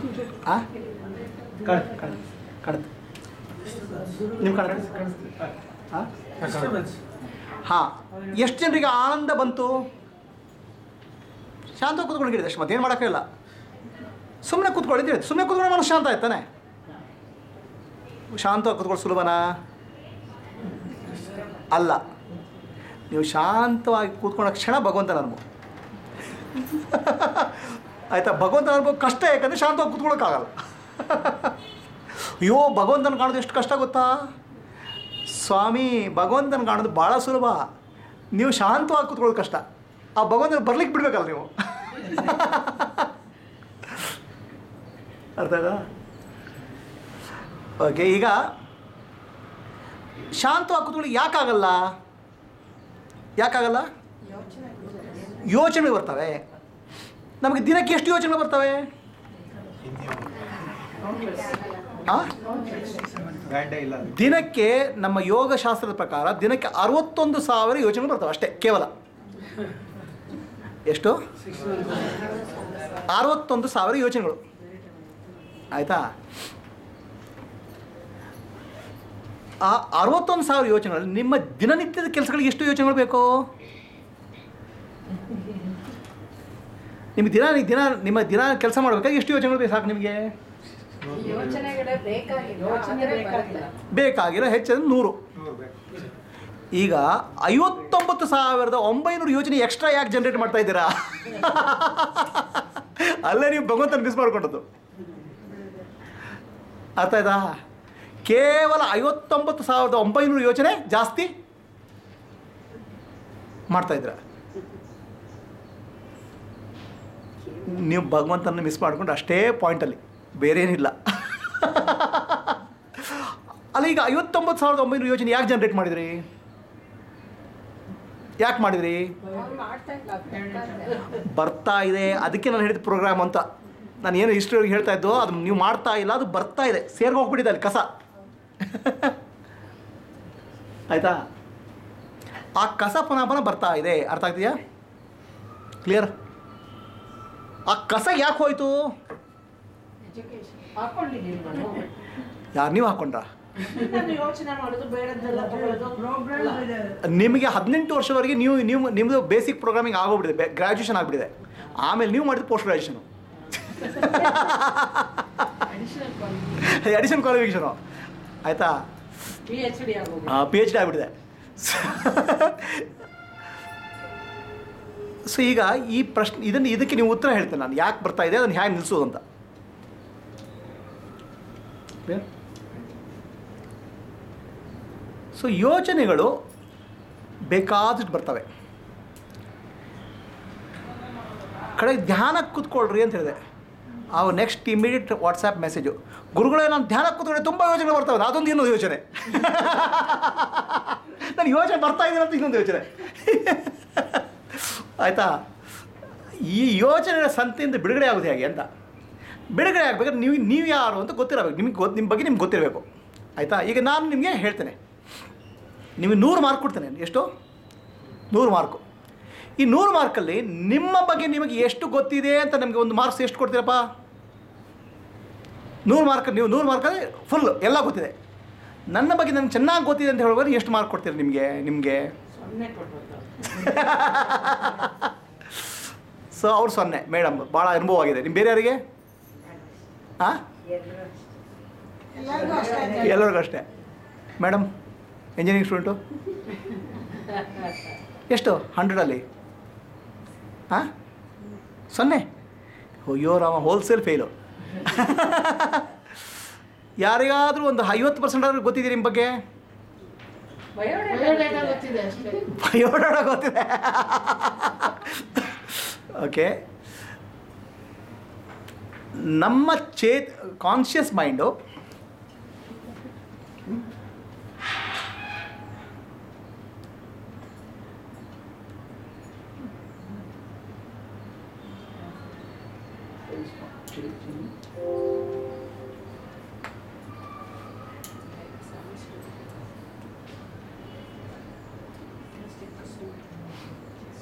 ಆ ಕಾಣುತ್ತೆ ಕಾಣುತ್ತೆ ಕಾಣುತ್ತೆ ನೀವು ಕಾಣುತ್ತೆ ಹಾಂ ಹಾಂ ಎಷ್ಟು ಜನರಿಗೆ ಆನಂದ ಬಂತು ಶಾಂತ ಕೂತ್ಕೊಂಡಿದ್ದೀರಿ ಅಷ್ಟು ಮತ್ತೇನು ಮಾಡೋಕ್ಕಿಲ್ಲ ಸುಮ್ಮನೆ ಕೂತ್ಕೊಳ್ಳಿದ್ದೀರಿ ಸುಮ್ಮನೆ ಕೂತ್ಕೊಂಡು ಮನಸ್ಸು ಶಾಂತ ಆಯ್ತಾನೆ ಶಾಂತವಾಗಿ ಕೂತ್ಕೊಳ್ಳೋ ಸುಲಭನಾ ಅಲ್ಲ ನೀವು ಶಾಂತವಾಗಿ ಕೂತ್ಕೊಂಡ ಕ್ಷಣ ಭಗವಂತನ ಅನುಭವ ಆಯಿತಾ ಭಗವಂತನ ಅನುಭವ ಕಷ್ಟ ಯಾಕಂದರೆ ಶಾಂತವಾಗಿ ಕೂತ್ಕೊಳ್ಳೋಕ್ಕಾಗಲ್ಲ ಅಯ್ಯೋ ಭಗವಂತನ ಕಾಣೋದು ಎಷ್ಟು ಕಷ್ಟ ಗೊತ್ತಾ ಸ್ವಾಮಿ ಭಗವಂತನ ಕಾಣೋದು ಭಾಳ ಸುಲಭ ನೀವು ಶಾಂತವಾಗಿ ಕೂತ್ಕೊಳ್ಳೋದು ಕಷ್ಟ ಆ ಭಗವಂತನ ಬರ್ಲಿಕ್ಕೆ ಬಿಡ್ಬೇಕಲ್ಲ ನೀವು ಅರ್ಥ ಆಯ್ತಾ ಓಕೆ ಈಗ ಶಾಂತವಾಗಿ ಕೂತ್ಕೊಳ್ಳಿ ಯಾಕಾಗಲ್ಲ ಯಾಕಾಗಲ್ಲ ಯೋಚನೆ ಬರ್ತವೆ ನಮಗೆ ದಿನಕ್ಕೆ ಎಷ್ಟು ಯೋಚನೆ ಬರ್ತವೆ ಆ? ಬ್ಯಾಂಡೇ ಇಲ್ಲ ದಿನಕ್ಕೆ ನಮ್ಮ ಯೋಗಶಾಸ್ತ್ರದ ಪ್ರಕಾರ ದಿನಕ್ಕೆ ಅರವತ್ತೊಂದು ಸಾವಿರ ಯೋಚನೆ ಬರ್ತವೆ ಅಷ್ಟೇ ಕೇವಲ ಎಷ್ಟು ಅರವತ್ತೊಂದು ಸಾವಿರ ಯೋಚನೆಗಳು ಆಯಿತಾ ಆ ಅರವತ್ತೊಂದು ಸಾವಿರ ಯೋಚನೆಗಳಲ್ಲಿ ನಿಮ್ಮ ದಿನನಿತ್ಯದ ಕೆಲಸಗಳಿಗೆ ಎಷ್ಟು ಯೋಚನೆಗಳು ಬೇಕು ನಿಮಗೆ ದಿನ ದಿನ ನಿಮ್ಮ ದಿನ ಕೆಲಸ ಮಾಡಬೇಕಾದ್ರೆ ಎಷ್ಟು ಯೋಚನೆಗಳು ಬೇಕು ಸಾಕು ನಿಮಗೆ ಯೋಚನೆಗಳೇ ಬೇಕಾಗಿಲ್ಲ ಯೋಚನೆ ಆದ್ರೆ ಬೇಕಾಗಿಲ್ಲ. ಬರಲ್ಲ. ಬೇಕಾಗಿರೋ ಹೆಚ್ಚಂದ್ರೆ ನೂರು ನೂರು ಬೇಕು ಈಗ ಐವತ್ತೊಂಬತ್ತು ಸಾವಿರದ ಒಂಬೈನೂರು ಯೋಚನೆ ಎಕ್ಸ್ಟ್ರಾ ಯಾಕೆ ಜನರೇಟ್ ಮಾಡ್ತಾ ಇದ್ದೀರಾ ಅಲ್ಲೇ ನೀವು ಭಗವಂತನ ಮಿಸ್ ಮಾಡ್ಕೊಂಡದ್ದು ಅರ್ಥ ಆಯ್ತಾ ಕೇವಲ ಐವತ್ತೊಂಬತ್ತು ಸಾವಿರದ ಒಂಬೈನೂರು ಯೋಚನೆ ಜಾಸ್ತಿ ಮಾಡ್ತಾ ಇದ್ದೀರಾ ನೀವು ಭಗವಂತನ ಮಿಸ್ ಮಾಡ್ಕೊಂಡು ಅಷ್ಟೇ ಪಾಯಿಂಟಲ್ಲಿ ಬೇರೆ ಏನಿಲ್ಲ ಅಲ್ಲ ಈಗ ಐವತ್ತೊಂಬತ್ತು ಸಾವಿರದ ಒಂಬೈನೂರು ಯೋಚನೆ ಯಾಕೆ ಜನರೇಟ್ ಮಾಡಿದ್ರಿ ಯಾಕೆ ಮಾಡಿದ್ರಿ ಅವ್ರು ಮಾಡ್ತಾ ಇಲ್ಲ ಬೇಕಾದ್ರೆ. ಬರ್ತಾ ಇದೆ ಅದಕ್ಕೆ ನಾನು ಹೇಳಿದ ಪ್ರೋಗ್ರಾಮ್ ಅಂತ ನಾನು ಏನು ಹಿಸ್ಟ್ರಿ ಹೇಳ್ತಾ ಇದ್ದೋ ಅದು ನೀವು ಮಾಡ್ತಾ ಇಲ್ಲ ಅದು ಬರ್ತಾ ಇದೆ ಸೇರ್ಗೋಗ್ಬಿಟ್ಟಿದೆ ಅಲ್ಲಿ ಕಸ ಆಯಿತಾ ಆ ಕಸ ಪುನಃ ಪುನಃ ಬರ್ತಾ ಇದೆ ಅರ್ಥ ಆಗ್ತಿದೆಯಾ ಕ್ಲಿಯರ್ ಆ ಕಸ ಯಾಕೆ ಹೋಯ್ತು ಎಜುಕೇಶನ್ ಹಾಕೊಂಡಿದ್ದೀನಿ ನಾನು ಯಾರು ನೀವು ಹಾಕ್ಕೊಂಡ್ರಾ ನಾನು ಯೋಚನೆ ಮಾಡೋದು ಬೇಡದ್ದೆಲ್ಲ ತಗೊಳ್ಳೋದು ನಿಮಗೆ ಹದಿನೆಂಟು ವರ್ಷವರೆಗೆ ನೀವು ನೀವು ನಿಮ್ಮದು ಬೇಸಿಕ್ ಪ್ರೋಗ್ರಾಮಿಂಗ್ ಆಗೋಗ್ಬಿಟ್ಟಿದೆ ಗ್ರ್ಯಾಜುಯೇಷನ್ ಆಗಿಬಿಟ್ಟಿದೆ ಆಮೇಲೆ ನೀವು ಮಾಡಿದ post graduation additional qualification addition qualification ಆಯಿತಾ ಪಿ ಎಚ್ ಡಿ ಆಗೋದು ಪಿ ಎಚ್ ಡಿ ಆಗಿಬಿಟ್ಟಿದೆ ಸೊ ಈಗ ಈ ಪ್ರಶ್ನೆ ಇದನ್ನು ಇದಕ್ಕೆ ನೀವು ಉತ್ತರ ಹೇಳ್ತೇನೆ ನಾನು ಯಾಕೆ ಬರ್ತಾ ಇದೆ ಅದನ್ನು ಹೇಗೆ ನಿಲ್ಲಿಸೋದು ಅಂತ ಸೊ ಯೋಚನೆಗಳು ಬೇಕಾದಷ್ಟು ಬರ್ತವೆ ಕಡೆ ಧ್ಯಾನಕ್ಕೆ ಕೂತ್ಕೊಳ್ರಿ ಅಂತ ಹೇಳಿದೆ ಅವು ನೆಕ್ಸ್ಟ್ ಇಮಿಡಿಯೇಟ್ ವಾಟ್ಸಪ್ ಮೆಸೇಜು ಗುರುಗಳೇ ನಾನು ಧ್ಯಾನಕ್ಕೆ ಕೂತ್ಕೊಂಡ್ರೆ ತುಂಬ ಯೋಚನೆ ಬರ್ತವೆ ಅದೊಂದು ಇನ್ನೊಂದು ಯೋಚನೆ ನಾನು ಯೋಚನೆ ಬರ್ತಾ ಇದ್ದೀನಿ ಅಂತ ಇನ್ನೊಂದು ಯೋಚನೆ ಆಯಿತಾ ಈ ಯೋಚನೆಗಳ ಸಂತೆಯಿಂದ ಬಿಡುಗಡೆ ಆಗೋದು ಹೇಗೆ ಅಂತ ಬಿಡುಗಡೆ ಆಗಬೇಕಾದ್ರೆ ನೀವು ನೀವು ಯಾರು ಅಂತ ಗೊತ್ತಿರಬೇಕು ನಿಮಗೆ ಗೊತ್ತು ನಿಮ್ಮ ಬಗ್ಗೆ ನಿಮ್ಗೆ ಗೊತ್ತಿರಬೇಕು ಆಯಿತಾ ಈಗ ನಾನು ನಿಮಗೆ ಹೇಳ್ತೇನೆ ನಿಮಗೆ ನೂರು ಮಾರ್ಕ್ ಕೊಡ್ತೇನೆ ಎಷ್ಟು ನೂರು ಮಾರ್ಕು ಈ ನೂರು ಮಾರ್ಕಲ್ಲಿ ನಿಮ್ಮ ಬಗ್ಗೆ ನಿಮಗೆ ಎಷ್ಟು ಗೊತ್ತಿದೆ ಅಂತ ನಮಗೆ ಒಂದು ಮಾರ್ಕ್ಸ್ ಎಷ್ಟು ಕೊಡ್ತೀರಪ್ಪ ನೂರು ಮಾರ್ಕ್ ನೀವು ನೂರು ಮಾರ್ಕಲ್ಲಿ ಫುಲ್ ಎಲ್ಲ ಗೊತ್ತಿದೆ ನನ್ನ ಬಗ್ಗೆ ನನಗೆ ಚೆನ್ನಾಗಿ ಗೊತ್ತಿದೆ ಅಂತ ಹೇಳುವಾಗ ಎಷ್ಟು ಮಾರ್ಕ್ ಕೊಡ್ತೀರಿ ನಿಮಗೆ ನಿಮಗೆ ಸೊನ್ನೆ ಕೊಟ್ಬಿಡ್ತಾರೆ ಸೊ ಅವ್ರು ಸೊನ್ನೆ ಮೇಡಮ್ ಭಾಳ ಅನುಭವ ಆಗಿದೆ ನಿಮ್ಮ ಬೇರೆಯವರಿಗೆ ಹಾಂ ಎಲ್ಲರಿಗೂ ಅಷ್ಟೇ ಎಲ್ಲರಿಗೂ ಅಷ್ಟೇ ಮೇಡಮ್ ಇಂಜಿನಿಯರಿಂಗ್ ಸ್ಟೂಡೆಂಟು ಎಷ್ಟು ಹಂಡ್ರೆಡಲ್ಲಿ ಹಾಂ ಸೊನ್ನೆ ಅಯ್ಯೋ ರಾಮ ಹೋಲ್ಸೇಲ್ ಫೇಲು ಯಾರಿಗಾದರೂ ಒಂದು ಐವತ್ತು ಪರ್ಸೆಂಟ್ ಆದ್ರೂ ಗೊತ್ತಿದೆ ನಿಮ್ಮ ಬಗ್ಗೆ ಬಯೋಡೇಟಾ ಗೊತ್ತಿದೆ ಅಷ್ಟೇ ಬಯೋಡಾಟ ಗೊತ್ತಿದೆ ಓಕೆ ನಮ್ಮ ಚೇತ್ ಕಾನ್ಷಿಯಸ್ ಮೈಂಡು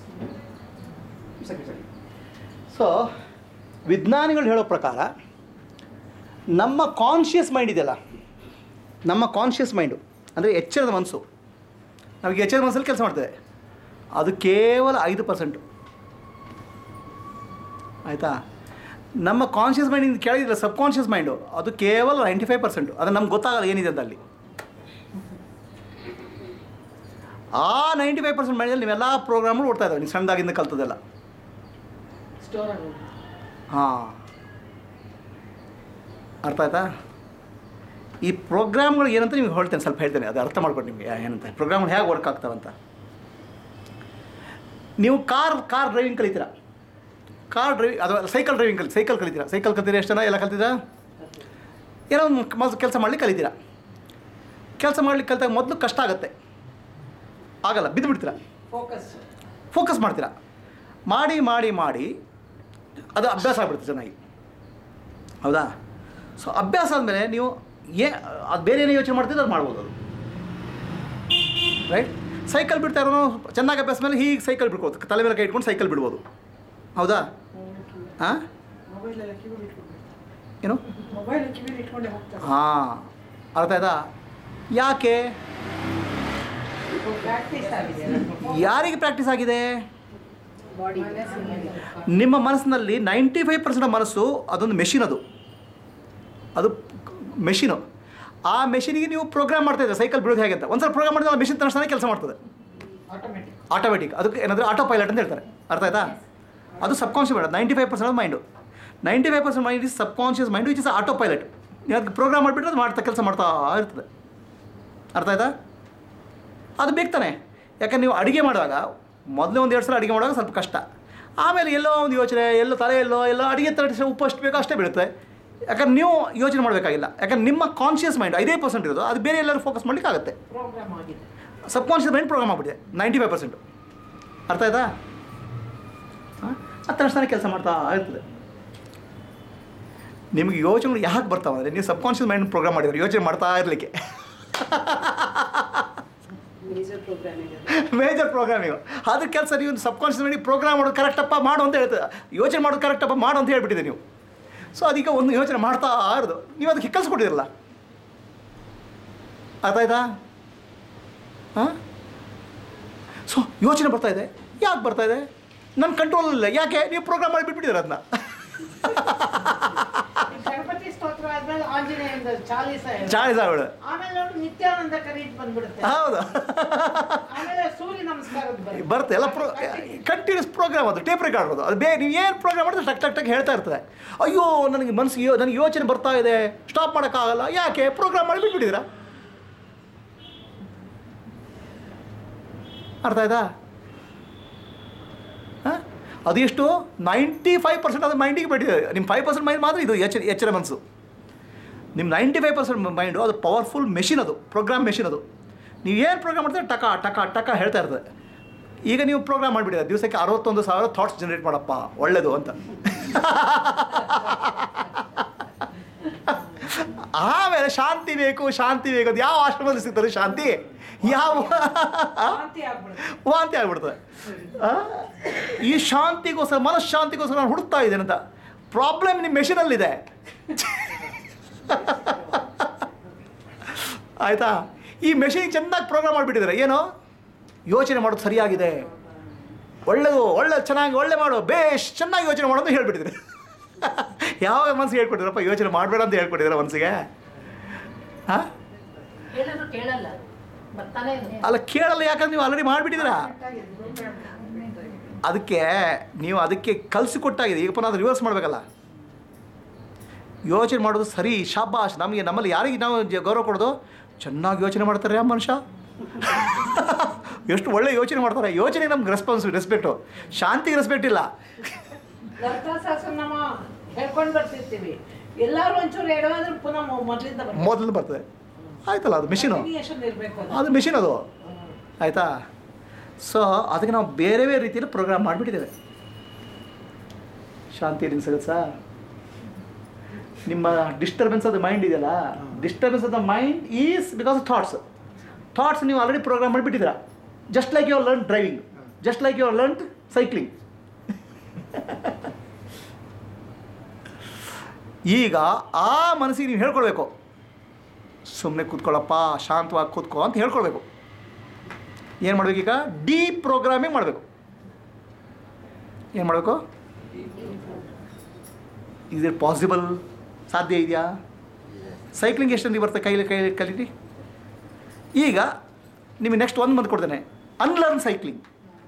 ಸೊ ವಿಜ್ಞಾನಿಗಳು ಹೇಳೋ ಪ್ರಕಾರ ನಮ್ಮ ಕಾನ್ಷಿಯಸ್ ಮೈಂಡ್ ಇದೆಯಲ್ಲ ನಮ್ಮ ಕಾನ್ಷಿಯಸ್ ಮೈಂಡು ಅಂದರೆ ಎಚ್ಚರದ ಮನಸ್ಸು ನಮಗೆ ಎಚ್ಚರದ ಮನಸ್ಸಲ್ಲಿ ಕೆಲಸ ಮಾಡ್ತದೆ ಅದು ಕೇವಲ ಐದು ಪರ್ಸೆಂಟು ಆಯಿತಾ ನಮ್ಮ ಕಾನ್ಷಿಯಸ್ ಮೈಂಡಿಂದ ಕೆಳಗಿಲ್ಲ ಸಬ್ ಕಾನ್ಷಿಯಸ್ ಮೈಂಡು ಅದು ಕೇವಲ ನೈಂಟಿ ಫೈವ್ ಪರ್ಸೆಂಟು ಅದು ನಮ್ಗೆ ಗೊತ್ತಾಗಲ್ಲ ಏನಿದೆ ಅಂತ ಅಲ್ಲಿ ಆ ನೈಂಟಿ ಫೈವ್ ಪರ್ಸೆಂಟ್ ಮೈಂಡಲ್ಲಿ ನೀವೆಲ್ಲ ಪ್ರೋಗ್ರಾಮ್ಗಳು ಓಡ್ತಾ ಇದ್ದಾವೆ ನೀವು ಸಣ್ಣದಾಗಿಂದ ಕಲ್ತದೆಲ್ಲ ಸ್ಟೋರ್ ಆಗೋದು ಹಾಂ ಅರ್ಥ ಆಯ್ತಾ ಈ ಪ್ರೋಗ್ರಾಮ್ಗಳು ಏನಂತ ನಿಮ್ಗೆ ಹೇಳ್ತೇನೆ ಸ್ವಲ್ಪ ಹೇಳ್ತೇನೆ ಅದು ಅರ್ಥ ಮಾಡ್ಕೊಂಡು ನಿಮಗೆ ಏನಂತ ಪ್ರೋಗ್ರಾಮ್ಗಳು ಹೇಗೆ ವರ್ಕ್ ಆಗ್ತಾವಂತ ನೀವು ಕಾರ್ ಕಾರ್ ಡ್ರೈವಿಂಗ್ ಕಲಿತೀರಾ ಕಾರ್ ಡ್ರೈವಿಂಗ್ ಅಥವಾ ಸೈಕಲ್ ಡ್ರೈವಿಂಗ್ ಕಲಿ ಸೈಕಲ್ ಕಲಿತೀರಾ ಸೈಕಲ್ ಕಲಿತೀರಾ ಎಷ್ಟು ಜನ ಎಲ್ಲ ಕಲ್ತಿದ್ದೀರಾ ಏನೋ ಒಂದು ಮೊದಲು ಕೆಲಸ ಮಾಡ್ಲಿಕ್ಕೆ ಕಲಿತೀರಾ ಕೆಲಸ ಮಾಡ್ಲಿಕ್ಕೆ ಕಲಿತಾಗ ಮೊದಲು ಕಷ್ಟ ಆಗುತ್ತೆ ಆಗಲ್ಲ ಬಿದ್ದು ಬಿಡ್ತೀರಾ ಫೋಕಸ್ ಫೋಕಸ್ ಮಾಡ್ತೀರಾ ಮಾಡಿ ಮಾಡಿ ಮಾಡಿ ಅದು ಅಭ್ಯಾಸ ಆಗ್ಬಿಡುತ್ತೆ ಚೆನ್ನಾಗಿ ಹೌದಾ ಸೊ ಅಭ್ಯಾಸ ಆದಮೇಲೆ ನೀವು ಏ ಅದು ಬೇರೆ ಏನೋ ಯೋಚನೆ ಮಾಡ್ತಿದ್ರೆ ಅದು ಮಾಡ್ಬೋದು ಅದು ರೈಟ್ ಸೈಕಲ್ ಬಿಡ್ತಾ ಇರೋನು ಚೆನ್ನಾಗಿ ಅಭ್ಯಾಸ ಮೇಲೆ ಹೀಗೆ ಸೈಕಲ್ ಬಿಡ್ಬೋದು ತಲೆ ಮೇಲೆ ಕೈ ಇಟ್ಕೊಂಡು ಸೈಕಲ್ ಬಿಡ್ಬೋದು ಹೌದಾ ಹಾಂ ಮೊಬೈಲ್ ಎಲ್ಲ ಕಿವಿಲಿ ಇಟ್ಕೊಂಡು ಏನು ಮೊಬೈಲ್ ಕಿವಿಲಿ ಇಟ್ಕೊಂಡೇ ಹೋಗ್ತಾರೆ ಹಾಂ ಅರ್ಥ ಆಯ್ತಾ ಯಾಕೆ ಪ್ರಾಕ್ಟೀಸ್ ಆಗಿದೆ ಯಾರಿಗೆ ಪ್ರಾಕ್ಟೀಸ್ ಆಗಿದೆ ಬಾಡಿ ನಿಮ್ಮ ಮನಸ್ಸಿನಲ್ಲಿ ನೈಂಟಿ ಫೈವ್ ಪರ್ಸೆಂಟ್ ಮನಸ್ಸು ಅದೊಂದು ಮೆಷಿನ್ ಅದು ಅದು ಮೆಷಿನು ಆ ಮೆಷಿನಿಗೆ ನೀವು ಪ್ರೋಗ್ರಾಮ್ ಮಾಡ್ತಾ ಇದ್ದೀರಾ ಸೈಕಲ್ ಬಿಡೋದು ಹೇಗೆ ಅಂತ ಒಂದ್ಸಲ ಪ್ರೋಗ್ರಾಮ್ ಮಾಡಿದ್ರೆ ಆ ಮೆಷಿನ್ ತಕ್ಷಣ ಕೆಲಸ ಮಾಡ್ತದೆ ಆಟೋಮೆಟಿಕ್ ಆಟೋಮೆಟಿಕ್ ಅದಕ್ಕೆ ಏನಂದರೆ ಆಟೋ ಪೈಲಟ್ ಅಂತ ಹೇಳ್ತಾರೆ ಅರ್ಥ ಆಯ್ತಾ ಅದು subconscious mind ninety five percent mind ninety five percent mind is subconscious mind which is autopilot ನೀವು ಅದಕ್ಕೆ ಪ್ರೋಗ್ರಾಮ್ ಮಾಡಿಬಿಟ್ರೆ ಅದು ಮಾಡ್ತಾ ಕೆಲಸ ಮಾಡ್ತಾ ಇರ್ತದೆ ಅರ್ಥ ಆಯ್ತಾ ಅದು ಬೇಕು ತಾನೆ ಯಾಕಂದ್ರೆ ನೀವು ಅಡುಗೆ ಮಾಡುವಾಗ ಮೊದಲೇ ಒಂದು ಎರಡು ಸಲ ಅಡುಗೆ ಮಾಡುವಾಗ ಸ್ವಲ್ಪ ಕಷ್ಟ ಆಮೇಲೆ ಎಲ್ಲೋ ಒಂದು ಯೋಚನೆ ಎಲ್ಲೋ ತಲೆ ಎಲ್ಲೋ ಎಲ್ಲೋ ಅಡುಗೆ ತರ ಉಪ್ಪು ಅಷ್ಟು ಬೇಕೋ ಅಷ್ಟೇ ಬೀಳುತ್ತೆ ಯಾಕಂದ್ರೆ ನೀವು ಯೋಚನೆ ಮಾಡಬೇಕಾಗಿಲ್ಲ ಯಾಕಂದ್ರೆ ನಿಮ್ಮ ಕಾನ್ಷಿಯಸ್ ಮೈಂಡ್ ಐದೇ ಪರ್ಸೆಂಟ್ ಇರೋದು ಅದು ಬೇರೆ ಎಲ್ಲರೂ ಫೋಕಸ್ ಮಾಡಲಿಕ್ಕೆ ಆಗುತ್ತೆ ಪ್ರೋಗ್ರಾಮ್ ಆಗಿದೆ ಸಬ್ ಕಾನ್ಷಿಯಸ್ ಮೈಂಡ್ ಪ್ರೋಗ್ರಾಮ್ ಆಗ್ಬಿಟ್ಟಿದೆ ನೈಂಟಿ ಫೈವ್ ಪರ್ಸೆಂಟು ಅರ್ಥ ಆಯ್ತಾ ಹಾಂ ಅದು ತಕ್ಷಣ ಕೆಲಸ ಮಾಡ್ತಾ ಇರ್ತದೆ ನಿಮಗೆ ಯೋಚನೆಗಳು ಯಾಕೆ ಬರ್ತಾವೆ ಅಂದರೆ ನೀವು ಸಬ್ ಕಾನ್ಷಿಯಸ್ ಮೈಂಡ್ ಪ್ರೋಗ್ರಾಮ್ ಮಾಡಿದ್ರೆ ಯೋಚನೆ ಮಾಡ್ತಾ ಇರಲಿಕ್ಕೆ ಮೇಜರ್ ಪ್ರೋಗ್ರಾಮಿಂಗ್ ಮೇಜರ್ ಪ್ರೋಗ್ರಾಮಿಂಗು ಅದ್ರ ಕೆಲಸ ನೀವು ಸಬ್ ಕಾನ್ಷಿಯಸ್ ಮೈಂಡ್ ಪ್ರೋಗ್ರಾಮ್ ಮಾಡೋದು ಕರೆಕ್ಟಪ್ಪ ಮಾಡು ಅಂತ ಹೇಳ್ತದೆ ಯೋಚನೆ ಮಾಡೋದು ಕರೆಕ್ಟಪ್ಪ ಮಾಡು ಅಂತ ಹೇಳ್ಬಿಟ್ಟಿದೆ ನೀವು ಸೊ ಅದಕ್ಕೆ ಒಂದು ಯೋಚನೆ ಮಾಡ್ತಾ ಇರೋದು ನೀವು ಅದಕ್ಕೆ ಕಲಿಸ್ಕೊಟ್ಟಿರಲ್ಲ ಅರ್ಥ ಆಯ್ತಾ ಹಾಂ ಸೊ ಯೋಚನೆ ಬರ್ತಾ ಇದೆ ಯಾಕೆ ಬರ್ತಾ ಇದೆ ನನ್ನ ಕಂಟ್ರೋಲ್ ಇಲ್ಲ ಯಾಕೆ ನೀವು ಪ್ರೋಗ್ರಾಮ್ ಮಾಡಿ ಬಿಟ್ಬಿಟ್ಟಿದ್ದೀರ ಅದನ್ನ ಗಣಪತಿ ಸ್ತೋತ್ರ ಆದ್ಮೇಲೆ ಆಂಜನೇಯಂದ ಚಾಲೀಸ ಹೇಳು. ಚಾಳಿಸ ಅವಳು ಆಮೇಲೆ ನೋಡಿ ನಿತ್ಯಾನಂದ ಕರೀತ್ ಬಂದ್ಬಿಡುತ್ತೆ ಹೌದು ಆಮೇಲೆ ಸೂರ್ಯ ನಮಸ್ಕಾರದ ಬರುತ್ತೆ. ಬರುತ್ತೆ ಎಲ್ಲ ಪ್ರೋ ಕಂಟಿನ್ಯೂಸ್ ಪ್ರೋಗ್ರಾಮ್ ಅದು ಟೇಪ್ ರೆಕಾರ್ಡ್ ಅದು ಅದು ಬೇ ನೀವು ಏನು ಪ್ರೋಗ್ರಾಮ್ ಮಾಡಿದ್ರೆ ಟಕ್ ಟಕ್ ಟಕ್ ಹೇಳ್ತಾ ಇರ್ತದೆ ಅಯ್ಯೋ ನನಗೆ ಮನಸ್ಸಿಗೆ ಯೋ ನನಗೆ ಯೋಚನೆ ಬರ್ತಾ ಇದೆ ಸ್ಟಾಪ್ ಮಾಡೋಕ್ಕಾಗಲ್ಲ ಯಾಕೆ ಪ್ರೋಗ್ರಾಮ್ ಮಾಡಿ ಬಿಟ್ಬಿಟ್ಟಿದ್ದೀರಾ ಅರ್ಥ ಆಯ್ತಾ ಹಾಂ ಅದು ಎಷ್ಟು ನೈಂಟಿ ಫೈವ್ ಪರ್ಸೆಂಟ್ ಅದು ಮೈಂಡಿಗೆ ಬಿಟ್ಟಿದೆ ನಿಮ್ಮ ಫೈವ್ ಪರ್ಸೆಂಟ್ ಮೈಂಡ್ ಮಾತ್ರ ಇದು ಎಚ್ಚರ ಎಚ್ಚರ ಮನಸ್ಸು ನಿಮ್ಮ ನೈಂಟಿ ಫೈವ್ ಪರ್ಸೆಂಟ್ ಮೈಂಡು ಅದು ಪವರ್ಫುಲ್ ಮೆಷಿನ್ ಅದು ಪ್ರೋಗ್ರಾಮ್ ಮೆಷಿನ್ ಅದು ನೀವು ಏನು ಪ್ರೋಗ್ರಾಮ್ ಮಾಡ್ತೀರ ಟಕ ಟಕ ಟಕ ಹೇಳ್ತಾ ಇರ್ತದೆ ಈಗ ನೀವು ಪ್ರೋಗ್ರಾಮ್ ಮಾಡಿಬಿಡಿದ ದಿವಸಕ್ಕೆ ಅರವತ್ತೊಂದು ಸಾವಿರ ಥಾಟ್ಸ್ ಜನರೇಟ್ ಮಾಡಪ್ಪ ಒಳ್ಳೇದು ಅಂತ ಆಮೇಲೆ ಶಾಂತಿ ಬೇಕು ಶಾಂತಿ ಬೇಕು ಅದು ಯಾವ ಆಶ್ರಮದಲ್ಲಿ ಸಿಗ್ತದೆ ಶಾಂತಿ ಯಾವ ಶಾಂತಿ ಆಗ್ಬಿಡುತ್ತೆ ವಾಂತಿ ಆಗ್ಬಿಡ್ತದೆ ಆ? ಈ ಶಾಂತಿಗೋಸ್ಕರ ಮನಃಶಾಂತಿಗೋಸ್ಕರ ನಾನು ಹುಡುಕ್ತಾ ಇದ್ದೇನೆ ಅಂತ ಪ್ರಾಬ್ಲಮ್ ನಿಮ್ಮ ಮೆಷಿನಲ್ಲಿದೆ ಆಯಿತಾ ಈ ಮೆಷಿನ್ ಚೆನ್ನಾಗಿ ಪ್ರೋಗ್ರಾಮ್ ಮಾಡಿಬಿಟ್ಟಿದ್ದಾರೆ ಏನು ಯೋಚನೆ ಮಾಡೋದು ಸರಿಯಾಗಿದೆ ಒಳ್ಳೆಯದು ಒಳ್ಳೆ ಚೆನ್ನಾಗಿ ಒಳ್ಳೆ ಮಾಡು ಬೇಷ್ ಚೆನ್ನಾಗಿ ಯೋಚನೆ ಮಾಡು ಅಂತ ಹೇಳ್ಬಿಟ್ಟಿದ್ದಾರೆ ಯಾವಾಗ ಮನಸ್ಸಿಗೆ ಹೇಳ್ಕೊಟ್ಟಿದ್ರಪ್ಪ ಯೋಚನೆ ಮಾಡಬೇಡ ಅಂತ ಹೇಳ್ಕೊಟ್ಟಿದ್ದಾರೆ ಮನಸ್ಸಿಗೆ ಹಾಂ ಹೇಳಿದ್ರು ಕೇಳಲ್ಲ ಬರ್ತಾನೆ ಇದೆ. ಅಲ್ಲ ಕೇಳಲ್ಲ ಯಾಕಂದ್ರೆ ನೀವು ಆಲ್ರೆಡಿ ಮಾಡಿಬಿಟ್ಟಿದ್ದೀರಾ ಅದಕ್ಕೆ ನೀವು ಅದಕ್ಕೆ ಕಲಿಸಿಕೊಟ್ಟಾಗಿದೆ ಈಗ ಪುನಃ ಅದು ರಿವರ್ಸ್ ಮಾಡಬೇಕಲ್ಲ ಯೋಚನೆ ಮಾಡೋದು ಸರಿ ಶಾಬಾಷ್ ನಮಗೆ ನಮ್ಮಲ್ಲಿ ಯಾರಿಗೆ ನಾವು ಜ- ಗೌರವ ಕೊಡೋದು ಚೆನ್ನಾಗಿ ಯೋಚನೆ ಮಾಡ್ತಾರೆ ಆ ಮನುಷ್ಯ ಎಷ್ಟು ಒಳ್ಳೆ ಯೋಚನೆ ಮಾಡ್ತಾರೆ ಯೋಚನೆ ನಮ್ಗೆ ರೆಸ್ಪಾನ್ಸ್ ರೆಸ್ಪೆಕ್ಟು ಶಾಂತಿಗೆ ರೆಸ್ಪೆಕ್ಟ್ ಇಲ್ಲ ಲಲಿತಾ ಸಹಸ್ರನಾಮ ಹೇಳ್ಕೊಂಡು ಬರ್ತಿರ್ತೀವಿ ಎಲ್ಲಾರು ಒಂಚೂರು ಎಡವಾದ್ರೆ ಪುನಃ ಮೊ- ಮೊದ್ಲಿಂದ ಬರ್ಬೇಕು. ಮೊದಲು ಬರ್ತದೆ ಆಯ್ತಲ್ಲ ಅದು ಮಿಷಿನು Continuation ಇರ್ಬೇಕು ಅದು. ಅದು ಮಿಷಿನ್ ಅದು ಆಯಿತಾ ಸೊ ಅದಕ್ಕೆ ನಾವು ಬೇರೆ ಬೇರೆ ರೀತಿಯಲ್ಲಿ ಪ್ರೋಗ್ರಾಮ್ ಮಾಡಿಬಿಟ್ಟಿದ್ದೇವೆ ಶಾಂತಿ ನಿಮ್ಗೆ ಸಿಗುತ್ತಾ ನಿಮ್ಮ ಡಿಸ್ಟರ್ಬೆನ್ಸ್ ಆಫ್ ದ ಮೈಂಡ್ ಇದೆಯಲ್ಲ disturbance of the mind is because of thoughts thoughts ನೀವು ಆಲ್ರೆಡಿ ಪ್ರೋಗ್ರಾಮ್ ಮಾಡಿಬಿಟ್ಟಿದ್ದೀರಾ just like your learn driving just like your learn cycling ಈಗ ಆ ಮನಸ್ಸಿಗೆ ನೀವು ಹೇಳ್ಕೊಳ್ಬೇಕು ಸುಮ್ಮನೆ ಕೂತ್ಕೊಳ್ಳಪ್ಪ ಶಾಂತವಾಗಿ ಕೂತ್ಕೋ ಅಂತ ಹೇಳ್ಕೊಳ್ಬೇಕು ಏನು ಮಾಡಬೇಕು ಈಗ ಡೀಪ್ ಪ್ರೋಗ್ರಾಮಿಂಗ್ ಮಾಡಬೇಕು ಏನು ಮಾಡಬೇಕು ಇಸ್ ಇಟ್ ಪಾಸಿಬಲ್ ಸಾಧ್ಯ ಇದೆಯಾ ಸೈಕ್ಲಿಂಗ್ ಎಷ್ಟು ಮಂದಿ ಬರುತ್ತೆ ಕೈಲಿ ಕೈಲಿ ಕಲೀರಿ ಈಗ ನಿಮಗೆ ನೆಕ್ಸ್ಟ್ ಒಂದು ಮಂತ್ ಕೊಡ್ತೇನೆ ಅನ್ಲರ್ನ್ ಸೈಕ್ಲಿಂಗ್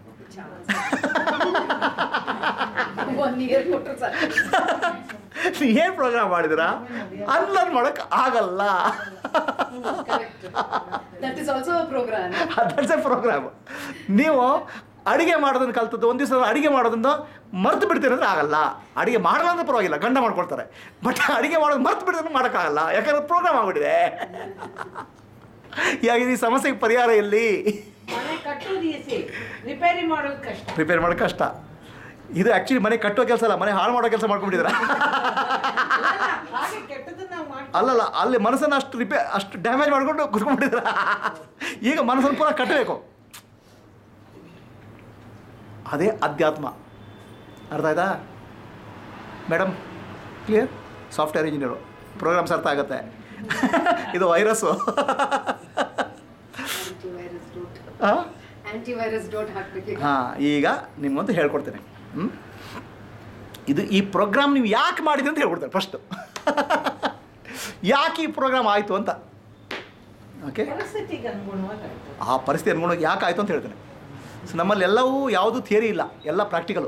ಒನ್ ಇಯರ್ ಕೊಟ್ಟರು ಸರ್ ಏನು ಪ್ರೋಗ್ರಾಮ್ ಮಾಡಿದಿರಾ ಅನ್ಲರ್ನ್ ಮಾಡೋಕ್ಕೆ ಆಗಲ್ಲ correct that is also a program that's a program ನೀವು ಅಡಿಗೆ ಮಾಡೋದನ್ನು ಕಲ್ತದ್ದು ಒಂದು ದಿವಸ ಅಡಿಗೆ ಮಾಡೋದನ್ನು ಮರ್ತು ಬಿಡ್ತೀರಿ ಅಂದ್ರೆ ಆಗಲ್ಲ ಅಡಿಗೆ ಮಾಡಲ್ಲ ಅಂದ್ರೆ ಪರವಾಗಿಲ್ಲ ಗಂಡ ಮಾಡ್ಕೊಳ್ತಾರೆ ಬಟ್ ಅಡಿಗೆ ಮಾಡೋದು ಮರ್ತು ಬಿಡಿದ್ರೆ ಮಾಡೋಕ್ಕಾಗಲ್ಲ ಯಾಕಂದ್ರೆ ಪ್ರೋಗ್ರಾಮ್ ಆಗ್ಬಿಟ್ಟಿದೆ ಈಗ ಈ ಸಮಸ್ಯೆಗೆ ಪರಿಹಾರ ಎಲ್ಲಿ ಮನೆ ಕಟ್ಟೋದು ಈಸಿ ರಿಪೇರಿ ಮಾಡೋದು ಕಷ್ಟ ಪ್ರಿಪೇರ್ ಮಾಡೋದು ಕಷ್ಟ ಇದು ಆ್ಯಕ್ಚುಲಿ ಮನೆ ಕಟ್ಟೋ ಕೆಲಸ ಅಲ್ಲ ಮನೆ ಹಾಳು ಮಾಡೋ ಕೆಲಸ ಮಾಡ್ಕೊಂಡಿದ್ದೀರಾ ಅಲ್ಲ, ಹಾಗೆ ಕೆಟ್ಟದನ್ನ ನಾವು ಮಾಡ್ತೀವಿ ಅಲ್ಲಲ್ಲ ಅಲ್ಲಿ ಮನಸ್ಸನ್ನು ಅಷ್ಟು ರಿಪೇ ಅಷ್ಟು ಡ್ಯಾಮೇಜ್ ಮಾಡ್ಕೊಂಡು ಕುತ್ಕೊಂಡಿದ್ದೀರ ಈಗ ಮನಸ್ಸನ್ನು ಪೂರ ಕಟ್ಟಬೇಕು ಅದೇ ಅಧ್ಯಾತ್ಮ ಅರ್ಥ ಆಯ್ತಾ madam clear software engineer programs ಅರ್ಥ ಆಗುತ್ತೆ ಇದು ವೈರಸ್ಸು ಆಂಟಿವೈರಸ್ ಡೋಟ್ ಹಾಂ ಆಂಟಿವೈರಸ್ ಡೋಟ್ ಹಾಕ್ಬೇಕು ಹಾಂ ಈಗ ನಿಮ್ಮಂತೂ ಹೇಳ್ಕೊಡ್ತೇನೆ ಹ್ಞೂ ಇದು ಈ ಪ್ರೋಗ್ರಾಮ್ ನೀವು ಯಾಕೆ ಮಾಡಿದ್ರಿ ಅಂತ ಹೇಳ್ಕೊಡ್ತೇನೆ ಫಸ್ಟು ಯಾಕೆ ಈ ಪ್ರೋಗ್ರಾಮ್ ಆಯಿತು ಅಂತ ಓಕೆ ಪರಿಸ್ಥಿತಿಗೆ ಅನುಗುಣವಾಗಿ ಆಯ್ತು ಆ ಪರಿಸ್ಥಿತಿ ಅನುಗುಣ ಯಾಕೆ ಆಯಿತು ಅಂತ ಹೇಳ್ತೇನೆ ಸೊ ನಮ್ಮಲ್ಲಿ ಎಲ್ಲವೂ ಯಾವುದು ಥಿಯರಿ ಇಲ್ಲ ಎಲ್ಲ ಪ್ರಾಕ್ಟಿಕಲು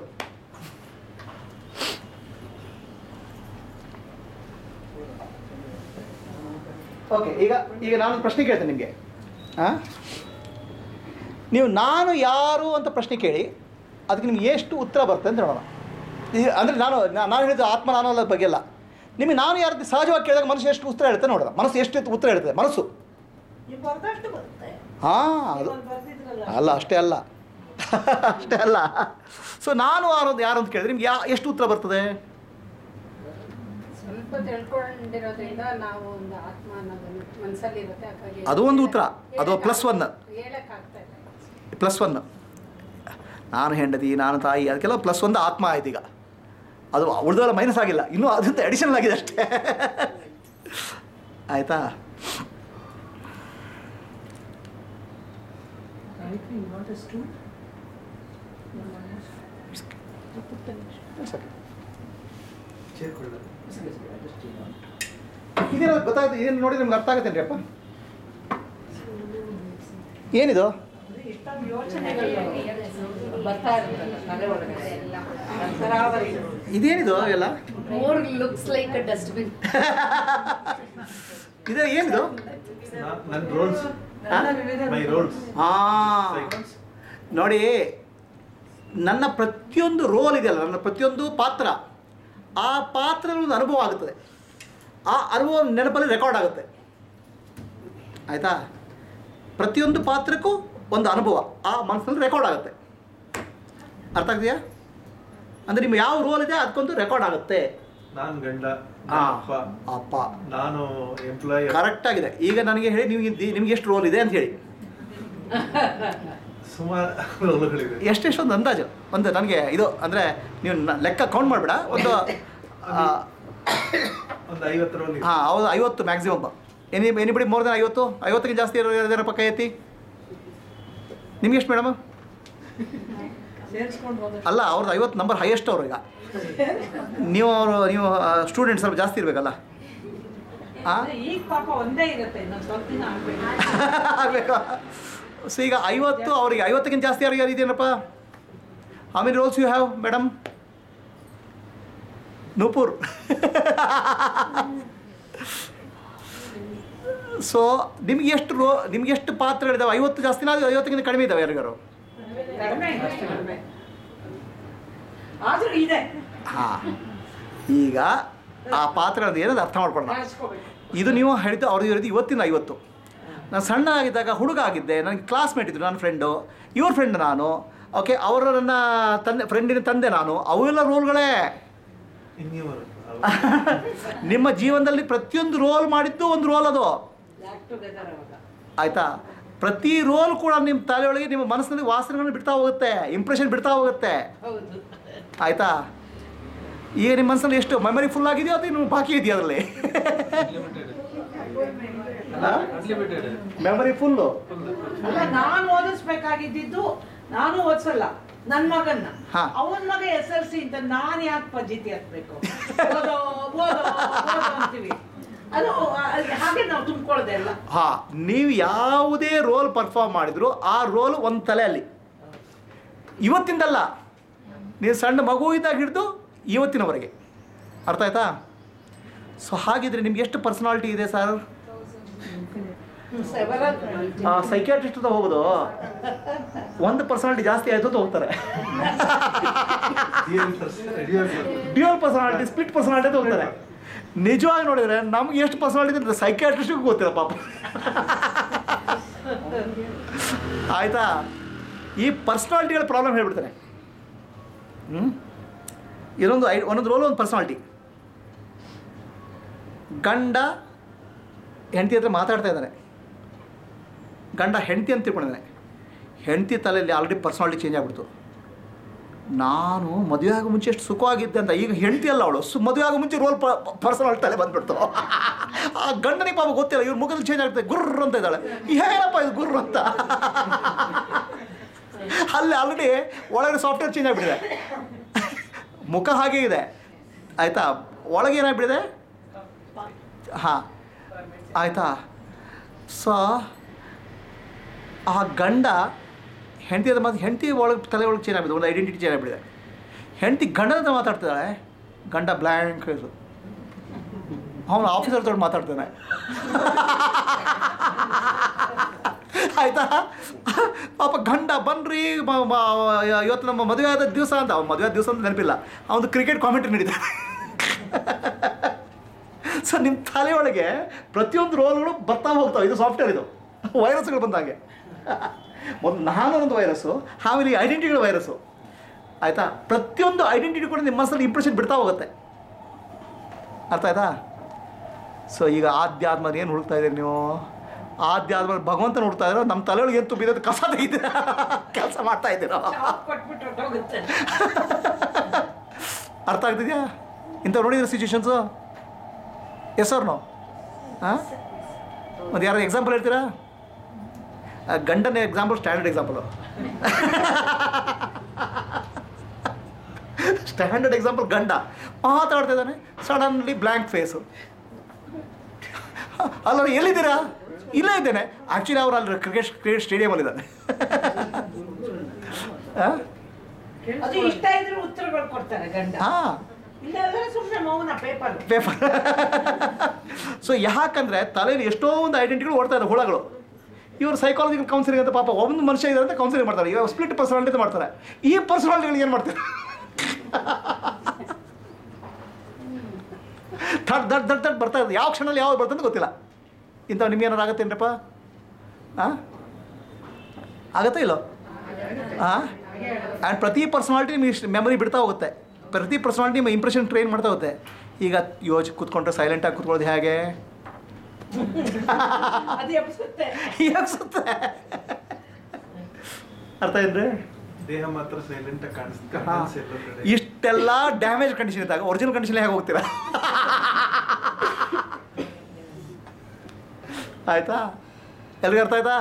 ಓಕೆ ಈಗ ಈಗ ನಾನು ಪ್ರಶ್ನೆ ಕೇಳ್ತೇನೆ ನಿಮಗೆ ಹಾಂ ನೀವು ನಾನು ಯಾರು ಅಂತ ಪ್ರಶ್ನೆ ಕೇಳಿ ಅದಕ್ಕೆ ನಿಮ್ಗೆ ಎಷ್ಟು ಉತ್ತರ ಬರುತ್ತೆ ಅಂತ ನೋಡೋಣ ಈ ಅಂದರೆ ನಾನು ನಾ- ನಾನು ಹೇಳಿದ ಆತ್ಮ ನಾನು ಅನ್ನೋದ್ರ ಬಗ್ಗೆ ಅಲ್ಲ ನಿಮಗೆ ನಾನು ಯಾರು ಅಂತ ಸಹಜವಾಗಿ ಕೇಳಿದಾಗ ಮನಸ್ಸು ಎಷ್ಟು ಉತ್ತರ ಹೇಳ್ತೇನೆ ನೋಡೋಣ ಮನಸ್ಸು ಎಷ್ಟು ಉತ್ತರ ಹೇಳ್ತದೆ ಮನಸ್ಸು ನೀವು ಬರ್ದಷ್ಟು ಬರುತ್ತೆ ಹಾಂ ಅದು ನೀವು ಬರ್ದಿದ್ರಲ್ಲ ಅಲ್ಲ ಅಷ್ಟೇ ಅಲ್ಲ ಅಷ್ಟೇ ಅಲ್ಲ ಸೊ ನಾನು ಯಾರು ಯಾರು ಅಂತ ಕೇಳಿದ್ರೆ ನಿಮ್ಗೆ ಯಾ ಎಷ್ಟು ಉತ್ತರ ಬರ್ತದೆ ಸ್ವಲ್ಪ ತಿಳ್ಕೊಂಡಿರೋದ್ರಿಂದ ನಾವು ಒಂದು ಆತ್ಮ ಅನ್ನೋದನ್ನು ಮನಸ್ಸಲ್ಲಿ ಇರುತ್ತೆ ಹಾಗಾಗಿ ಅದು ಒಂದು ಉತ್ತರ ಅದು ಪ್ಲಸ್ ಒನ್ ಹೇಳಕ್ ಆಗ್ತಾ ಇಲ್ಲ ಪ್ಲಸ್ ಒನ್ ನಾನು ಹೆಂಡತಿ ನಾನು ತಾಯಿ ಅದಕ್ಕೆಲ್ಲ ಪ್ಲಸ್ ಒಂದು ಆತ್ಮ ಆಯ್ತು ಈಗ ಅದು ಉಳಿದೆಲ್ಲ ಮೈನಸ್ ಆಗಿಲ್ಲ ಇನ್ನೂ ಅದರಿಂದ ಅಡಿಷನಲ್ ಆಗಿದೆ ಅಷ್ಟೇ ಆಯಿತಾ ಇದೇನೋ ಗೊತ್ತಾಗುತ್ತೆ ಏನು ನೋಡಿ ನಿಮ್ಗೆ ಅರ್ಥ ಆಗುತ್ತೇನ್ರಿ ಅಪ್ಪ ಏನಿದು ಇಷ್ಟೊಂದು ಯೋಚನೆಗಳು ಬರ್ತಾ ಇರ್ತಲ್ಲ ತಲೆ ಒಳಗಡೆ ತರಾವರಿ ಇದೇನಿದು ಎಲ್ಲ more looks like a dustbin ಇದೆ ಏನಿದು ನನ್ನ ರೋಲ್ಸ್ ನನ್ನ ವಿವಿಧ ಮೈ ರೋಲ್ಸ್ ಹಾಂ ನೋಡಿ ನನ್ನ ಪ್ರತಿಯೊಂದು ರೋಲ್ ಇದೆಯಲ್ಲ ನನ್ನ ಪ್ರತಿಯೊಂದು ಪಾತ್ರ ಆ ಪಾತ್ರ ಒಂದು ಅನುಭವ ಆಗುತ್ತದೆ ಆ ಅನುಭವ ನೆನಪಲ್ಲಿ ರೆಕಾರ್ಡ್ ಆಗುತ್ತೆ ಆಯಿತಾ ಪ್ರತಿಯೊಂದು ಪಾತ್ರಕ್ಕೂ ಒಂದು ಅನುಭವ ಆ ಮನಸ್ಸಿನಲ್ಲಿ ರೆಕಾರ್ಡ್ ಆಗುತ್ತೆ ಅರ್ಥ ಆಗ್ತೀಯಾ ಅಂದರೆ ನಿಮ್ಮ ಯಾವ ರೋಲ್ ಇದೆ ಅದಕ್ಕೊಂದು ರೆಕಾರ್ಡ್ ಆಗುತ್ತೆ ನಾನು ಗಂಡ ಆ, ನಾನ್ ಅಪ್ಪ ಅಪ್ಪ ನಾನು ಎಂಪ್ಲಾಯ್ ಕರೆಕ್ಟ್ ಆಗಿದೆ ಈಗ ನನಗೆ ಹೇಳಿ ನೀವು ನಿಮ್ಗೆ ಎಷ್ಟು ರೋಲ್ ಇದೆ ಅಂತ ಹೇಳಿ ಸುಮಾರು ರೋಲ್ಗಳಿವೆ ಎಷ್ಟೆಷ್ಟು ಒಂದು ಅಂದಾಜು ಒಂದು ನನಗೆ ಇದು ಅಂದರೆ ನೀವು ನ- ಲೆಕ್ಕ ಕೌಂಟ್ ಮಾಡಬೇಡ ಒಂದು ಒಂದು ಐವತ್ತು ರೋಲ್ ಇದೆ ಹಾಂ ಹೌದು ಐವತ್ತು maximum any anybody more than ಐವತ್ತು ಐವತ್ತಕ್ಕಿಂತ ಜಾಸ್ತಿ ಇರೋದೇನಪ್ಪ ಕೈ ಎತ್ತಿ ನಿಮ್ಗೆ ಎಷ್ಟು ಮೇಡಮ್ ಸೇರಿಸ್ಕೊಂಡು ಹೋದಷ್ಟು ಅಲ್ಲ ಅವ್ರದ್ದು ಐವತ್ತು ನಂಬರ್ ಹೈಯೆಸ್ಟ್ ಅವರು ಈಗ ನೀವು ಅವರು ನೀವು ಸ್ಟೂಡೆಂಟ್ ಸ್ವಲ್ಪ ಜಾಸ್ತಿ ಇರಬೇಕಲ್ಲ ಹಾಂ ಅಂದ್ರೆ ಈಗ ಪಾಪ ಒಂದೇ ಇರುತ್ತೆ ಇನ್ನೊಂದು ಸ್ವಲ್ಪ ದಿನ ಆಗ್ಬೇಕು ಆಗಬೇಕಾ ಸೊ ಈಗ ಐವತ್ತು ಅವರಿಗೆ ಐವತ್ತಕ್ಕಿಂತ ಜಾಸ್ತಿ ಯಾರು ಯಾರು ಇದೆಯೇನಪ್ಪ how many roles you have madam Nupur so ನಿಮ್ಗೆ ಎಷ್ಟು ರೋ ನಿಮ್ಗೆ ಎಷ್ಟು ಪಾತ್ರಗಳಿದಾವೆ ಐವತ್ತು ಜಾಸ್ತಿನ ಅದು ಐವತ್ತಕ್ಕಿಂತ ಕಡಿಮೆ ಇದಾವೆ ಯಾರಿಗಾರು ಕಡಿಮೆ ಅಷ್ಟೇ ಕಡಿಮೆ ಆದ್ರೂ ಇದೆ ಹಾಂ ಈಗ ಆ ಪಾತ್ರಗಳದ್ದು ಏನದು ಅರ್ಥ ಮಾಡ್ಕೊಳ್ಳೋಣ ಕಾಯಿಸ್ಕೋಬೇಕು ಇದು ನೀವು ಹೇಳಿದ್ದು ಅವ್ರದ್ದು ಹೇಳಿದ್ದು ಇವತ್ತಿನ ಐವತ್ತು ನಾನು ಸಣ್ಣ ಆಗಿದ್ದಾಗ ಹುಡುಗ ಆಗಿದ್ದೆ ನನಗೆ ಕ್ಲಾಸ್ಮೇಟ್ ಇದ್ದರು ನನ್ನ ಫ್ರೆಂಡು ಇವ್ರ ಫ್ರೆಂಡ್ ನಾನು ಓಕೆ ಅವರು ನನ್ನ ತಂದೆ ಫ್ರೆಂಡಿನ ತಂದೆ ನಾನು ಅವೆಲ್ಲ ರೋಲ್ಗಳೇ ಇನ್ನೂ ಬರುತ್ತೆ ನಿಮ್ಮ ಜೀವನದಲ್ಲಿ ಪ್ರತಿಯೊಂದು ರೋಲ್ ಮಾಡಿದ್ದು ಒಂದು ರೋಲ್ ಅದು ಬ್ಯಾಕ್ ಟುಗೆದರ್ ಅವಾಗ ಆಯಿತಾ ಪ್ರತಿ ರೋಲ್ ಕೂಡ ನಿಮ್ಮ ತಲೆಯೊಳಗೆ ನಿಮ್ಮ ಮನಸ್ಸಿನಲ್ಲಿ ವಾಸನೆಗಳನ್ನು ಬಿಡ್ತಾ ಹೋಗುತ್ತೆ ಇಂಪ್ರೆಷನ್ ಬಿಡ್ತಾ ಹೋಗುತ್ತೆ ಹೌದು ಆಯಿತಾ ಈಗ ನಿಮ್ಮ ಮನಸ್ಸಲ್ಲಿ ಎಷ್ಟು ಮೆಮರಿ ಫುಲ್ ಆಗಿದೆಯೋ ಅದು ಇನ್ನು ಬಾಕಿ ಇದೆಯಾ ಅದರಲ್ಲಿ ಅನ್ಲಿಮಿಟೆಡ್ ಮೆಮರಿ ಫುಲ್ಲು ಅಲ್ಲ ನಾನು ಓದಿಸ್ಬೇಕಾಗಿದ್ದು ನಾನು ಓದಿಸಲ್ಲ ನನ್ ಮಗನ್ನ ಹಾ. ಅವನ್ ಮಗ ಎಸ್ ಎಲ್ ಸಿ ಅಂತ ನಾನ್ ಯಾಕೆ ಪದ್ಧತಿ ಹತ್ಬೇಕು ಓದೋ ಓದೋ ಓದೋ ಅಂತೀವಿ ಅದು ಅಹ್, ಹಾಗೆ ನಾವು ತುಂಬಿಕೊಳ್ಳೋದೆ ಅಲ್ಲ ಹಾಂ ನೀವು ಯಾವುದೇ ರೋಲ್ ಪರ್ಫಾರ್ಮ್ ಮಾಡಿದ್ರು ಆ ರೋಲ್ ಒಂದು ತಲೆ ಅಲ್ಲಿ ಇವತ್ತಿಂದಲ್ಲ ನೀವು ಸಣ್ಣ ಮಗು ಇದ್ದಾಗ ಹಿಡಿದು ಇವತ್ತಿನವರೆಗೆ ಅರ್ಥ ಆಯ್ತಾ ಸೊ ಹಾಗಿದ್ರೆ ನಿಮ್ಗೆ ಎಷ್ಟು ಪರ್ಸನಾಲಿಟಿ ಇದೆ ಸರ್ ಸೆವೆರಲ್ ಸೈಕ್ಯಾಟ್ರಿಸ್ಟ್ ಹತ್ರ ಹೋಗೋದು ಒಂದು ಪರ್ಸನಾಲಿಟಿ ಜಾಸ್ತಿ ಆಯಿತು ಅಂತ ಹೋಗ್ತಾರೆ ಡ್ಯೂಯಲ್ ಪರ್ಸನಾಲಿಟಿ ಸ್ಪ್ಲಿಟ್ ಪರ್ಸನಾಲಿಟಿ ಅಂತ ಹೋಗ್ತಾರೆ ನಿಜವಾಗಿ ನೋಡಿದ್ರೆ ನಮ್ಗೆ ಎಷ್ಟು ಪರ್ಸನಾಲಿಟಿ ಅಂತ ಸೈಕ್ಯಾಟ್ರಿಸ್ಟಿಗೂ ಗೊತ್ತಿಲ್ಲ ಪಾಪ ಆಯ್ತಾ ಈ ಪರ್ಸನಾಲಿಟಿಗಳ ಪ್ರಾಬ್ಲಮ್ ಹೇಳ್ಬಿಡ್ತಾನೆ ಹ್ಞೂ ಇನ್ನೊಂದು ಐ ಒಂದೊಂದು ರೋಲ್ ಒಂದು ಪರ್ಸನಾಲಿಟಿ ಗಂಡ ಹೆಂಡತಿ ಹತ್ರ ಮಾತಾಡ್ತಾ ಇದ್ದಾನೆ ಗಂಡ ಹೆಂಡತಿ ಅಂತ ತಿಳ್ಕೊಂಡಿದ್ದಾನೆ ಹೆಂಡತಿ ತಲೆಯಲ್ಲಿ ಆಲ್ರೆಡಿ ಪರ್ಸನಾಲಿಟಿ ಚೇಂಜ್ ಆಗ್ಬಿಡ್ತು ನಾನು ಮದುವೆ ಆಗೋ ಮುಂಚೆ ಎಷ್ಟು ಸುಖವಾಗಿದ್ದೆ ಅಂತ ಈಗ ಹೆಂಡತಿ ಅಲ್ಲ ಅವಳು ಸು ಮದುವೆ ಆಗೋ ಮುಂಚೆ ರೋಲ್ ಪರ್ಸನಾಲಿಟಿ ತಲೆ ಬಂದ್ಬಿಡ್ತು ಆ ಗಂಡನಿಗೆ ಪಾಪ ಗೊತ್ತಿಲ್ಲ ಇವ್ರ ಮುಖದಲ್ಲಿ ಚೇಂಜ್ ಆಗ್ತದೆ ಗುರ್ರ ಅಂತ ಇದ್ದಾಳೆ ಏನಪ್ಪ ಇದು ಗುರ್ರ ಅಂತ ಅಲ್ಲಿ ಆಲ್ರೆಡಿ ಒಳಗಡೆ ಸಾಫ್ಟ್ವೇರ್ ಚೇಂಜ್ ಆಗಿಬಿಟ್ಟಿದೆ ಮುಖ ಹಾಗೆ ಇದೆ ಆಯಿತಾ ಒಳಗೆ ಏನಾಗ್ಬಿಟ್ಟಿದೆ ಹಾಂ ಆಯಿತಾ ಸೊ ಆ ಗಂಡ ಹೆಂಡತಿ ಹತ್ರ ಮಾತು ಹೆಂಡತಿ ಒಳಗೆ ತಲೆ ಒಳಗೆ ಚೇಂಜ್ ಆಗ್ಬಿದೆ ಒಂದು ಐಡೆಂಟಿಟಿ ಚೇಂಜ್ ಆಗಿಬಿಟ್ಟಿದೆ ಹೆಂಡತಿ ಗಂಡನ ಹತ್ರ ಮಾತಾಡ್ತಿದ್ದಾಳೆ ಗಂಡ ಬ್ಲ್ಯಾಂಕ್ ಇದು ಅವನು ಆಫೀಸರ್ ತೊಗೊಂಡು ಮಾತಾಡ್ತಾನೆ ಆಯ್ತಾ ಪಾಪ ಗಂಡ ಬನ್ರಿ ಮ- ಮ- ಇವತ್ತು ನಮ್ಮ ಮದುವೆ ಆದ ದಿವಸ ಅಂತ ಅವ್ನು ಮದುವೆ ಆದ ದಿವಸ ಅಂತ ನೆನಪಿಲ್ಲ ಅವನು ಕ್ರಿಕೆಟ್ ಕಾಮೆಂಟ್ರಿ ನಡೀತಾರೆ ಸೊ ನಿಮ್ಮ ತಲೆಯೊಳಗೆ ಪ್ರತಿಯೊಂದು ರೋಲ್ಗಳು ಬರ್ತಾ ಹೋಗ್ತಾವೆ ಇದು ಸಾಫ್ಟ್ವೇರ್ ಇದು ವೈರಸ್ಗಳು ಬಂದಾಗೆ ಒಂದು ನಾನು ಒಂದು ವೈರಸ್ಸು ಆಮೇಲೆ ಈ ಐಡೆಂಟಿಟಿಗಳ ವೈರಸ್ಸು ಆಯಿತಾ ಪ್ರತಿಯೊಂದು ಐಡೆಂಟಿಟಿ ಕೂಡ ನಿಮ್ಮ ಮನಸ್ಸಲ್ಲಿ ಇಂಪ್ರೆಷನ್ ಬಿಡ್ತಾ ಹೋಗುತ್ತೆ ಅರ್ಥ ಆಯ್ತಾ ಸೊ ಈಗ ಆಧ್ಯಾತ್ಮ ಏನು ಹುಡುಕ್ತಾ ಇದ್ದೀರಿ ನೀವು ಆಧ್ಯಾತ್ಮ ಭಗವಂತನ ಹುಡುಕ್ತಾ ಇದ್ದೀರೋ ನಮ್ಮ ತಲೆಯೊಳಗೆ ಏನು ತುಂಬಿದೆ ಕಸ ತೆಗಿತೀರ ಕೆಲಸ ಮಾಡ್ತಾ ಇದ್ದೀರೋ ಚಾಪ್ ಕೊಟ್ಬಿಟ್ಟು ಹೊರ್ಟೋಗುತ್ತೆ ಅರ್ಥ ಆಗ್ತಿದ್ಯಾ ಇಂಥವ್ರು ನೋಡಿದ್ರೆ ಸಿಚುವೇಶನ್ಸು ಎಸ್ ಅವ್ರು ನಾವು ಹಾಂ ಒಂದು ಯಾರು ಎಕ್ಸಾಂಪಲ್ ಹೇಳ್ತೀರಾ ಆ, ಗಂಡನ example standard example standard example ಗಂಡ ಮಾತಾಡ್ತಾ ಇದ್ದಾನೆ ಸಡನ್ಲಿ ಬ್ಲ್ಯಾಂಕ್ ಫೇಸು ಅಲ್ಲ ಎಲ್ಲಿದ್ದೀರಾ ಇಲ್ಲೇ ಇದ್ದೇನೆ ಆ್ಯಕ್ಚುಲಿ ಅವ್ರು ಅಲ್ಲಿ ಕ್ರಿಕೆಟ್ ಕ್ರಿಕೆಟ್ ಸ್ಟೇಡಿಯಮಲ್ಲಿದ್ದಾನೆ ಹಾಂ ಅದು ಇಷ್ಟ ಇದ್ರೆ ಉತ್ತರಗಳು ಕೊಡ್ತಾರೆ ಗಂಡ ಹಾಂ ಇಲ್ಲ ಸುಮ್ಮನೆ ಮೌನ ಪೇಪರ್ ಪೇಪರ್ ಸೊ ಯಾಕಂದರೆ ತಲೆಯಲ್ಲಿ ಎಷ್ಟೋ ಒಂದು ಐಡೆಂಟಿಟಿಗಳು ಓಡ್ತಾ ಇದ್ದಾರೆ ಹುಳಗಳು ಇವರು ಸೈಕಾಲಜಿಕಲ್ ಕೌನ್ಸಿಲಿಂಗ್ ಅಂತ ಪಾಪ ಒಂದು ಮನುಷ್ಯ ಇದ್ದಾರೆ ಅಂತ ಕೌನ್ಸಿಲಿಂಗ್ ಮಾಡ್ತಾರೆ ಇವಾಗ ಸ್ಪ್ಲಿಟ್ ಪರ್ಸನಾಲಿಟಿ ಅಂತ ಮಾಡ್ತಾರೆ ಈ ಪರ್ಸನಾಲಿಟಿಗಳು ಏನು ಮಾಡ್ತಾರೆ ಥಟ್ ದಟ್ ದಟ್ ದಟ್ ಬರ್ತಾ ಇದೆ ಯಾವ ಕ್ಷಣದಲ್ಲಿ ಯಾವ್ದು ಬರ್ತಂತ ಗೊತ್ತಿಲ್ಲ ಇಂಥವು ನಿಮ್ಗೆ ಏನಾರು ಆಗತ್ತೇನ್ರಪ್ಪ ಹಾಂ ಆಗತ್ತಾ ಇಲ್ಲೋ ಹಾಂ ಆ್ಯಂಡ್ ಪ್ರತಿ ಪರ್ಸನಾಲಿಟಿ ನಿಮಗೆ ಮೆಮರಿ ಬಿಡ್ತಾ ಹೋಗುತ್ತೆ ಪ್ರತಿ ಪರ್ಸನಾಲಿಟಿ ನಿಮ್ಮ ಇಂಪ್ರೆಷನ್ ಟ್ರೈನ್ ಮಾಡ್ತಾ ಹೋಗುತ್ತೆ ಈಗ ಯೋಚ್ ಕೂತ್ಕೊಂಡ್ರೆ ಸೈಲೆಂಟಾಗಿ ಕೂತ್ಕೊಳ್ಳೋದು ಹೇಗೆ ಅದು ಎಬ್ಸುತ್ತೆ ಎಬ್ಸುತ್ತೆ ಅರ್ಥ ಏನ್ರಿ ದೇಹ ಮಾತ್ರ ಸೈಲೆಂಟ್ ಆಗಿ ಕಾಣಿಸುತ್ತೆ ಹಾ. ಮನಸ್ಸು ಎಲ್ಲೋ ಕಡೆ ಇಷ್ಟೆಲ್ಲ ಡ್ಯಾಮೇಜ್ ಕಂಡೀಷನ್ ಇದ್ದಾಗ ಒರಿಜಿನಲ್ ಕಂಡೀಷನ್ ಹೇಗೆ ಹೋಗ್ತೀರಾ ಆಯ್ತಾ ಎಲ್ರಿಗೂ ಅರ್ಥ ಆಯ್ತಾ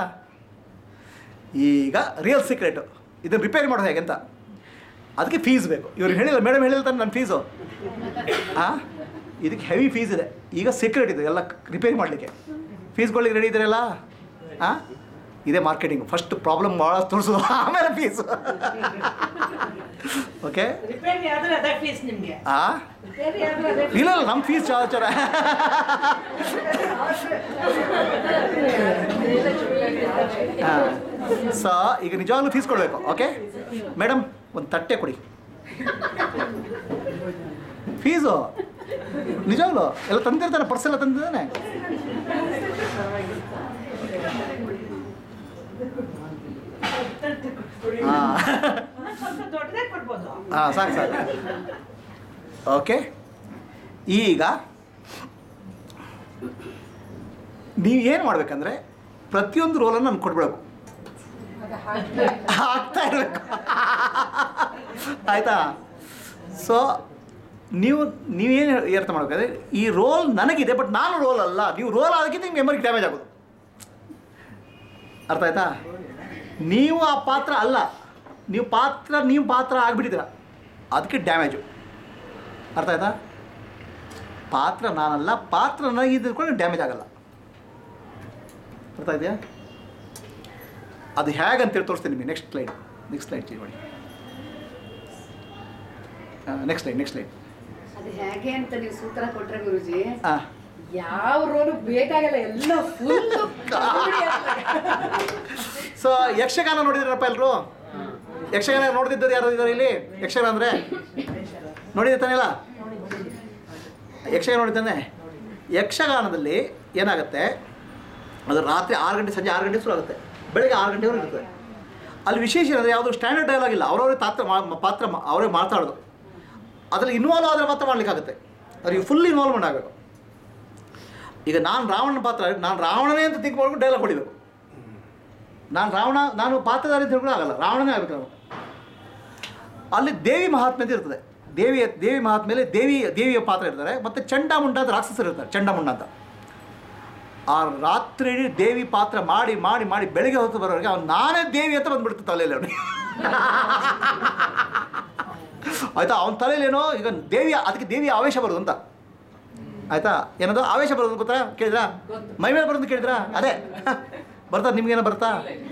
ಈಗ ರಿಯಲ್ ಸೀಕ್ರೆಟು ಇದನ್ನು ರಿಪೇರಿ ಮಾಡೋದು ಹೇಗೆ ಅಂತ ಅದಕ್ಕೆ ಫೀಸ್ ಬೇಕು ಇವ್ರಿಗೆ ಹೇಳಿಲ್ಲ ಮೇಡಮ್ ಹೇಳಿಲ್ಲ ತಾನೆ ನನ್ನ ಫೀಸು ಹಾಂ ಇದಕ್ಕೆ ಹೆವಿ ಫೀಸ್ ಇದೆ ಈಗ ಸೀಕ್ರೆಟ್ ಇದೆ ಎಲ್ಲ ರಿಪೇರಿ ಮಾಡಲಿಕ್ಕೆ ಫೀಸ್ಗಳಿಗೆ ರೆಡಿ ಇದ್ದೀರಲ್ಲ ಹಾಂ ಇದೇ ಮಾರ್ಕೆಟಿಂಗ್ ಫಸ್ಟ್ ಪ್ರಾಬ್ಲಮ್ ಭಾಳ ತೋರಿಸೋದು ಆಮೇಲೆ ಫೀಸು ಓಕೆ ರಿಪೇರಿ ಆದ್ರೆ ಅದೇ ಫೀಸ್ ನಿಮ್ಗೆ ಆ ರಿಪೇರಿ ಆದ್ರೆ ಅದೇ ಇಲ್ಲ ಇಲ್ಲ ನಮ್ಮ ಫೀಸ್ ಚಾರ ಚಾರ ಸೊ ಈಗ ನಿಜವಾಗ್ಲೂ ಫೀಸ್ ಕೊಡಬೇಕು ಓಕೆ ಮೇಡಮ್ ಒಂದು ತಟ್ಟೆ ಕೊಡಿ ಫೀಸು ನಿಜವಾಗ್ಲು ಎಲ್ಲ ತಂದಿರ್ತಾನೆ ಪರ್ಸ್ ಎಲ್ಲ ತಂದಿದ್ದಾನೆ ಹಾಂ ಸ್ವಲ್ಪ ದೊಡ್ಡದೇ ಕೊಡ್ಬೋದು ಹಾಂ ಸಾಕು ಸಾಕು ಓಕೆ ಈಗ ನೀವು ಏನು ಮಾಡ್ಬೇಕಂದ್ರೆ ಪ್ರತಿಯೊಂದು ರೋಲನ್ನು ನಾನು ಕೊಡ್ಬೇಕು ಅದು ಹಾಗೆ ಆಗ್ತಾ ಇರಬೇಕು ಆಯ್ತಾ ಸೊ ನೀವು ನೀವೇನು ಅರ್ಥ ಮಾಡಬೇಕಾದ್ರೆ ಈ ರೋಲ್ ನನಗಿದೆ ಬಟ್ ನಾನು ರೋಲ್ ಅಲ್ಲ ನೀವು ರೋಲ್ ಆದಕ್ಕಿಂತ ನಿಮ್ಗೆ ಮೆಮೊರಿ ಡ್ಯಾಮೇಜ್ ಆಗೋದು ಅರ್ಥ ಆಯ್ತಾ ನೀವು ಆ ಪಾತ್ರ ಅಲ್ಲ ನೀವು ಪಾತ್ರ ನೀವು ಪಾತ್ರ ಆಗಿಬಿಟ್ಟಿದ್ದೀರ ಅದಕ್ಕೆ ಡ್ಯಾಮೇಜು ಅರ್ಥ ಆಯ್ತಾ ಪಾತ್ರ ನಾನಲ್ಲ ಪಾತ್ರ ನನಗಿದ್ಕೊಂಡು ಡ್ಯಾಮೇಜ್ ಆಗಲ್ಲ ಅರ್ಥ ಇದೆಯಾ ಅದು ಹೇಗಂತೇಳಿ ತೋರಿಸ್ತೀನಿ ನಿಮಗೆ next slide next slide change ಮಾಡಿ ನೆಕ್ಸ್ಟ್ ಸ್ಲೈಡ್ ನೆಕ್ಸ್ಟ್ ಸ್ಲೈಡ್ ಅದು ಹೇಗೆ ಅಂತ ನೀವು ಸೂತ್ರ ಕೊಟ್ರೆ ಗುರುಜಿ ಹಾಂ ಯಾವ ರೋಲು ಬೇಕಾಗಲ್ಲ ಎಲ್ಲ ಫುಲ್ ಸೊ ಯಕ್ಷಗಾನ ನೋಡಿದ್ರಪ್ಪ ಎಲ್ಲರೂ ಯಕ್ಷಗಾನ ನೋಡ್ತಿದ್ದವ್ರು ಯಾರು ಇದ್ದಾರೆ ಇಲ್ಲಿ ಯಕ್ಷಗಾನ ಅಂದರೆ ನೋಡಿದ್ದೆ ತಾನೆಲ್ಲ ಯಕ್ಷಗಾನ ನೋಡಿದ್ದಾನೆ ಯಕ್ಷಗಾನದಲ್ಲಿ ಏನಾಗುತ್ತೆ ಅದು ರಾತ್ರಿ ಆರು ಗಂಟೆ ಸಂಜೆ ಆರು ಗಂಟೆ ಶುರು ಆಗುತ್ತೆ ಬೆಳಗ್ಗೆ ಆರು ಗಂಟೆವರೆಗೂ ಇರ್ತದೆ ಅಲ್ಲಿ ವಿಶೇಷ ಏನಂದರೆ ಯಾವುದು ಸ್ಟ್ಯಾಂಡರ್ಡ್ ಡೈಲಾಗ್ ಇಲ್ಲ ಅವರವರೇ ಪಾತ್ರ ಮಾ- ಪಾತ್ರ ಮಾ- ಅವರೇ ಮಾತಾಡೋದು ಅದರಲ್ಲಿ ಇನ್ವಾಲ್ವ್ ಆದರೆ ಮಾತ್ರ ಮಾಡಲಿಕ್ಕಾಗುತ್ತೆ ಅವ್ರಿಗೆ ಫುಲ್ ಇನ್ವಾಲ್ವ್ಮೆಂಟ್ ಆಗಬೇಕು ಈಗ ನಾನು ರಾವಣನ ಪಾತ್ರ ನಾನು ರಾವಣನೇ ಅಂತ ತಿಂಕ್ ಮಾಡ್ಕೊಂಡು ಡೈಲಾಗ್ ಹೊಡಿಬೇಕು ನಾನು ರಾವಣ ನಾನು ಪಾತ್ರಧಾರಿ ಅಂತ ಹೇಳ್ಕೊಂಡು ಆಗಲ್ಲ ರಾವಣನೇ ಆಗಬೇಕು ನಾವು ಅಲ್ಲಿ ದೇವಿ ಮಹಾತ್ಮೆ ಅಂತ ಇರ್ತದೆ ದೇವಿಯ ದೇವಿ ಮಹಾತ್ಮೆಯಲ್ಲಿ ದೇವಿ ದೇವಿಯ ಪಾತ್ರ ಇರ್ತಾರೆ ಮತ್ತು ಚಂಡಾಮುಂಡ ಅಂತ ರಾಕ್ಷಸರು ಇರ್ತಾರೆ ಚಂಡಾಮುಂಡ ಅಂತ ಆ ರಾತ್ರಿ ಇಡೀ ದೇವಿ ಪಾತ್ರ ಮಾಡಿ ಮಾಡಿ ಮಾಡಿ ಬೆಳಗ್ಗೆ ಹೊತ್ತು ಬರೋರಿಗೆ ಅವ್ನು ನಾನೇ ದೇವಿ ಅಂತ ಬಂದ್ಬಿಡ್ತು ತಲೆಯಲ್ಲಿ ಅವನಿಗೆ ಆಯ್ತಾ ಅವನ ತಲೆಯಲ್ಲೇನೋ ಈಗ ದೇವಿಯ ಅದಕ್ಕೆ ದೇವಿಯ ಆವೇಶ ಬರೋದು ಅಂತ ಆಯ್ತಾ ಏನದು ಆವೇಶ ಬರೋದು ಗೊತ್ತಾ ಕೇಳಿದ್ರಾ ಮೈ ಮೇಲೆ ಬರೋದು ಕೇಳಿದ್ರಾ ಅದೇ ಬರ್ತಾ ನಿಮ್ಗೇನೋ ಬರ್ತಾ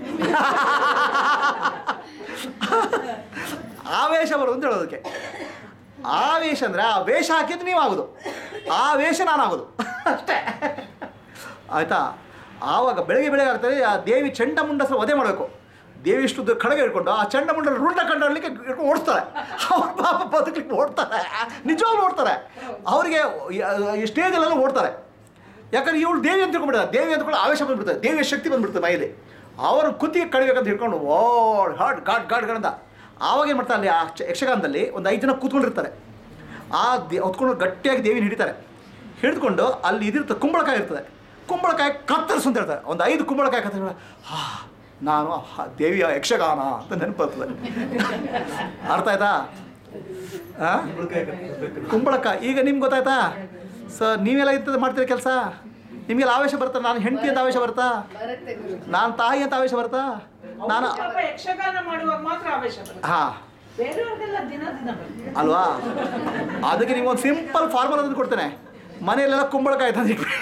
ಆವೇಶ ಬರೋದು ಅಂತ ಹೇಳೋದಕ್ಕೆ ಆವೇಶ ಅಂದರೆ ಆ ವೇಷ ಹಾಕಿದ್ರೆ ನೀವು ಆಗೋದು ಆ ವೇಷ ನಾನು ಆಗೋದು ಅಷ್ಟೇ ಆಯಿತಾ ಆವಾಗ ಬೆಳಗ್ಗೆ ಬೆಳಗ್ಗೆ ಆಗ್ತದೆ ಆ ದೇವಿ ಚಂಡಮುಂಡ ಸಹ ವಧೆ ಮಾಡಬೇಕು ದೇವಿ ಇಷ್ಟು ಉದ್ದ ಖಡ್ಗ ಹಿಡ್ಕೊಂಡು ಆ ಚಂಡಮುಂಡ ರುಂಡ ಕಂಡಲಿಕ್ಕೆ ಹಿಡ್ಕೊಂಡು ಓಡಿಸ್ತಾರೆ ಅವ್ರ ಪಾಪ ಬದುಕಲಿಕ್ಕೆ ಓಡ್ತಾರೆ ನಿಜವಾಗ್ಲೂ ಓಡ್ತಾರೆ ಅವರಿಗೆ ಈ ಸ್ಟೇಜಲ್ಲೆಲ್ಲ ಓಡ್ತಾರೆ ಯಾಕಂದ್ರೆ ಇವಳು ದೇವಿ ಅಂತ ತಿಳ್ಕೊಂಡ್ಬಿಡ್ತಾರೆ ದೇವಿ ಅಂದ್ಕೊಂಡು ಆವೇಶ ಬಂದ್ಬಿಡ್ತಾರೆ ದೇವಿಯ ಶಕ್ತಿ ಬಂದ್ಬಿಡ್ತದೆ ಮೈಲಿ ಅವರು ಕುತ್ತಿಗೆ ಕಡಿಬೇಕಂತ ಹಿಡ್ಕೊಂಡು ಓಡ್ ಹಾಡ್ ಗಾಡ್ ಗಾಡ್ ಗಾಡ್ ಅಂತ ಆವಾಗ ಏನು ಮಾಡ್ತಾರೆ ಅಲ್ಲಿ ಆ ಚ- ಯಕ್ಷಗಾನದಲ್ಲಿ ಒಂದು ಐದು ಜನ ಕೂತ್ಕೊಂಡಿರ್ತಾರೆ ಆ ದೇ ಹೊತ್ಕೊಂಡು ಗಟ್ಟಿಯಾಗಿ ದೇವಿನ ಹಿಡಿತಾರೆ ಹಿಡಿದುಕೊಂಡು ಅಲ್ಲಿ ಇದಿರ್ತದೆ ಕುಂಬಳಕಾಯಿ ಇರ್ತದೆ ಕುಂಬಳಕಾಯಿ ಕತ್ತರಿಸು ಅಂತ ಹೇಳ್ತಾರೆ ಒಂದು ಐದು ಕುಂಬಳಕಾಯಿ ಕತ್ತರಿಸ ಹಾ ನಾನು ಆ ದೇವಿಯ ಯಕ್ಷಗಾನ ಅಂತ ನೆನಪು ಬರ್ತದೆ ಅರ್ಥ ಆಯ್ತಾ ಹಾಂ ಕುಂಬಳಕಾಯಿ ಕತ್ತರಿಸ್ಬೇಕು. ಕುಂಬಳಕಾಯಿ ಈಗ ನಿಮ್ಗೆ ಗೊತ್ತಾಯ್ತಾ ಸೊ ನೀವೆಲ್ಲ ಇಂಥದ್ದು ಮಾಡ್ತೀರ ಕೆಲಸ ನಿಮಗೆಲ್ಲ ಆವೇಶ ಬರ್ತಾ ನಾನು ಹೆಂಡತಿ ಅಂತ ಆವೇಶ ಬರ್ತಾ ಬರುತ್ತೆ ಗುರುಜಿ ನಾನು ತಾಯಿ ಅಂತ ಆವೇಶ ಬರ್ತಾ ನಾನು ಅವ್ರು ಪಾಪ ಯಕ್ಷಗಾನ ಮಾಡುವಾಗ ಮಾತ್ರ ಆವೇಶ ಬರುತ್ತೆ ಹಾಂ ಬೇರೆಯವ್ರಿಗೆಲ್ಲ ದಿನ ದಿನ ಬರುತ್ತೆ ಅಲ್ವಾ ಅದಕ್ಕೆ ನಿಮ್ಗೊಂದು ಸಿಂಪಲ್ ಫಾರ್ಮಲ್ ಅಂತ ಕೊಡ್ತೇನೆ ಮನೆಯಲ್ಲೆಲ್ಲ ಕುಂಬಳಕಾಯಿ ತಂದಿಟ್ಬಿಡಿ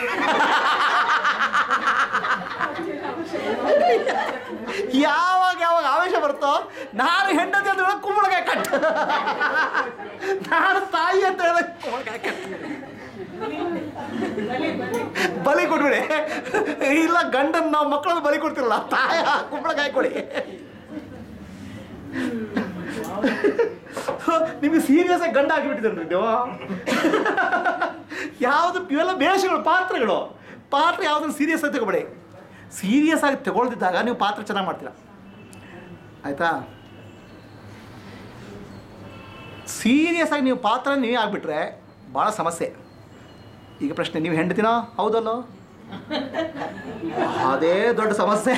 ಯಾವಾಗ ಯಾವಾಗ ಆವೇಶ ಬರುತ್ತೋ ನಾನು ಹೆಂಡತಿ ಅಂತ ಹೇಳಿದ್ರೆ ಕುಂಬಳಕಾಯಿ ಕಟ್ ನಾನು ತಾಯಿ ಅಂತ ಹೇಳಿದ್ರೆ ಕುಂಬಳಕಾಯಿ ಕಟ್ ಬಲಿ ಕೊಟ್ಬಿಡಿ ಇಲ್ಲ ಗಂಡನ್ ನಾವು ಮಕ್ಕಳನ್ನು ಬಲಿ ಕೊಡ್ತಿರಲ್ಲ ತಾಯ ಕುಂಬಳಕಾಯಿ ಕೊಡಿ ನಿಮಗೆ ಸೀರಿಯಸ್ ಆಗಿ ಗಂಡ ಹಾಕಿಬಿಟ್ಟಿದ್ದಾರೆ ನೀವು ಯಾವುದು ಇವೆಲ್ಲ ಬೇಷಗಳು ಪಾತ್ರಗಳು ಪಾತ್ರ ಯಾವುದನ್ನು ಸೀರಿಯಸ್ ಆಗಿ ತಗೋಬೇಡಿ ಸೀರಿಯಸ್ ಆಗಿ ತಗೊಳ್ದಿದ್ದಾಗ ನೀವು ಪಾತ್ರ ಚೆನ್ನಾಗಿ ಮಾಡ್ತೀರಾ ಆಯಿತಾ ಸೀರಿಯಸ್ ಆಗಿ ನೀವು ಪಾತ್ರ ನೀವೇ ಆಗಿಬಿಟ್ರೆ ಭಾಳ ಸಮಸ್ಯೆ ಈಗ ಪ್ರಶ್ನೆ ನೀವು ಹೆಂಡತಿನೋ ಹೌದಲ್ಲೋ ಅದೇ ದೊಡ್ಡ ಸಮಸ್ಯೆ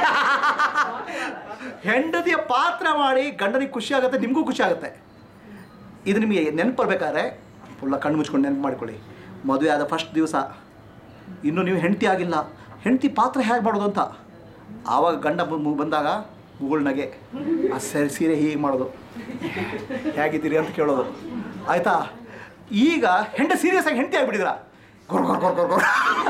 ಹೆಂಡತಿಯ ಪಾತ್ರ ಮಾಡಿ ಗಂಡನಿಗೆ ಖುಷಿ ಆಗುತ್ತೆ ನಿಮಗೂ ಖುಷಿ ಆಗುತ್ತೆ ಇದು ನಿಮಗೆ ನೆನಪು ಬರ್ಬೇಕಾದ್ರೆ ಫುಲ್ಲ ಕಣ್ಣು ಮುಚ್ಕೊಂಡು ನೆನಪು ಮಾಡ್ಕೊಳ್ಳಿ ಮದುವೆ ಆದ ಫಸ್ಟ್ ದಿವಸ ಇನ್ನೂ ನೀವು ಹೆಂಡತಿ ಆಗಿಲ್ಲ ಹೆಂಡತಿ ಪಾತ್ರ ಹೇಗೆ ಮಾಡೋದು ಅಂತ ಆವಾಗ ಗಂಡ ಬ- ಮು- ಬಂದಾಗ ಮುಗುಳ್ನಗೆ ಆ ಸರಿ ಸೀರೆ ಹೀಗೆ ಮಾಡೋದು ಹೇಗಿದ್ದೀರಿ ಅಂತ ಕೇಳೋದು ಆಯಿತಾ ಈಗ ಹೆಂಡ ಸೀರಿಯಸ್ ಆಗಿ ಹೆಂಡತಿ ಆಗಿಬಿಟ್ಟಿದ್ರ ಗೊರ್ ಗೊರ್ ಗೊರ್ ಗೊರ್ ಗೊರ್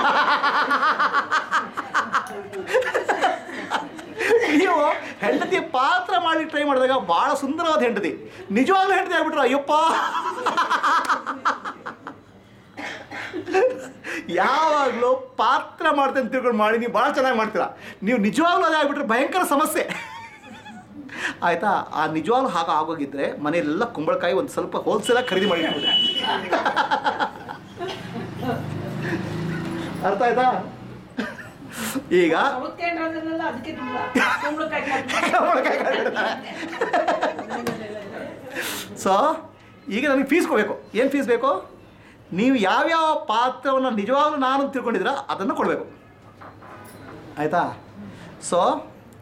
ನೀವು ಹೆಂಡತಿ ಪಾತ್ರ ಮಾಡಿ ಟ್ರೈ ಮಾಡಿದಾಗ ಭಾಳ ಸುಂದರವಾದ ಹೆಂಡತಿ ನಿಜವಾಗ್ಲೂ ಹೆಂಡತಿ ಆಗ್ಬಿಟ್ರ ಅಯ್ಯಪ್ಪ ಯಾವಾಗಲೂ ಪಾತ್ರ ಮಾಡ್ತೇನೆ ಅಂತ ತಿಳ್ಕೊಂಡು ಮಾಡಿ ನೀವು ಭಾಳ ಚೆನ್ನಾಗಿ ಮಾಡ್ತೀರಾ ನೀವು ನಿಜವಾಗ್ಲೂ ಅದೇ ಆಗ್ಬಿಟ್ರೆ ಭಯಂಕರ ಸಮಸ್ಯೆ ಆಯಿತಾ ಆ ನಿಜವಾಗ್ಲೂ ಹಾಗೆ ಆಗೋಗಿದ್ರೆ ಮನೆಯಲ್ಲೆಲ್ಲ ಕುಂಬಳಕಾಯಿ ಒಂದು ಸ್ವಲ್ಪ ಹೋಲ್ಸೇಲಾಗಿ ಖರೀದಿ ಮಾಡಿ ಇಟ್ಬಿಡಿ. ಅರ್ಥ ಆಯ್ತಾ ಈಗ ಅವತ್ತೇನ್ರದನ್ನೆಲ್ಲ ಅದಕ್ಕೆ ತುಂಬಾ ಕುಂಬಳಕಾಯಿ ಕಟ್ ಮಾಡಿ ಸೊ ಈಗ ನನಗೆ ಫೀಸ್ ಕೊಡಬೇಕು ಏನು ಫೀಸ್ ಬೇಕು ನೀವು ಯಾವ್ಯಾವ ಪಾತ್ರವನ್ನು ನಿಜವಾಗ್ಲೂ ನಾನು ತಿಳ್ಕೊಂಡಿದ್ದೀರ ಅದನ್ನು ಕೊಡಬೇಕು ಆಯಿತಾ ಸೊ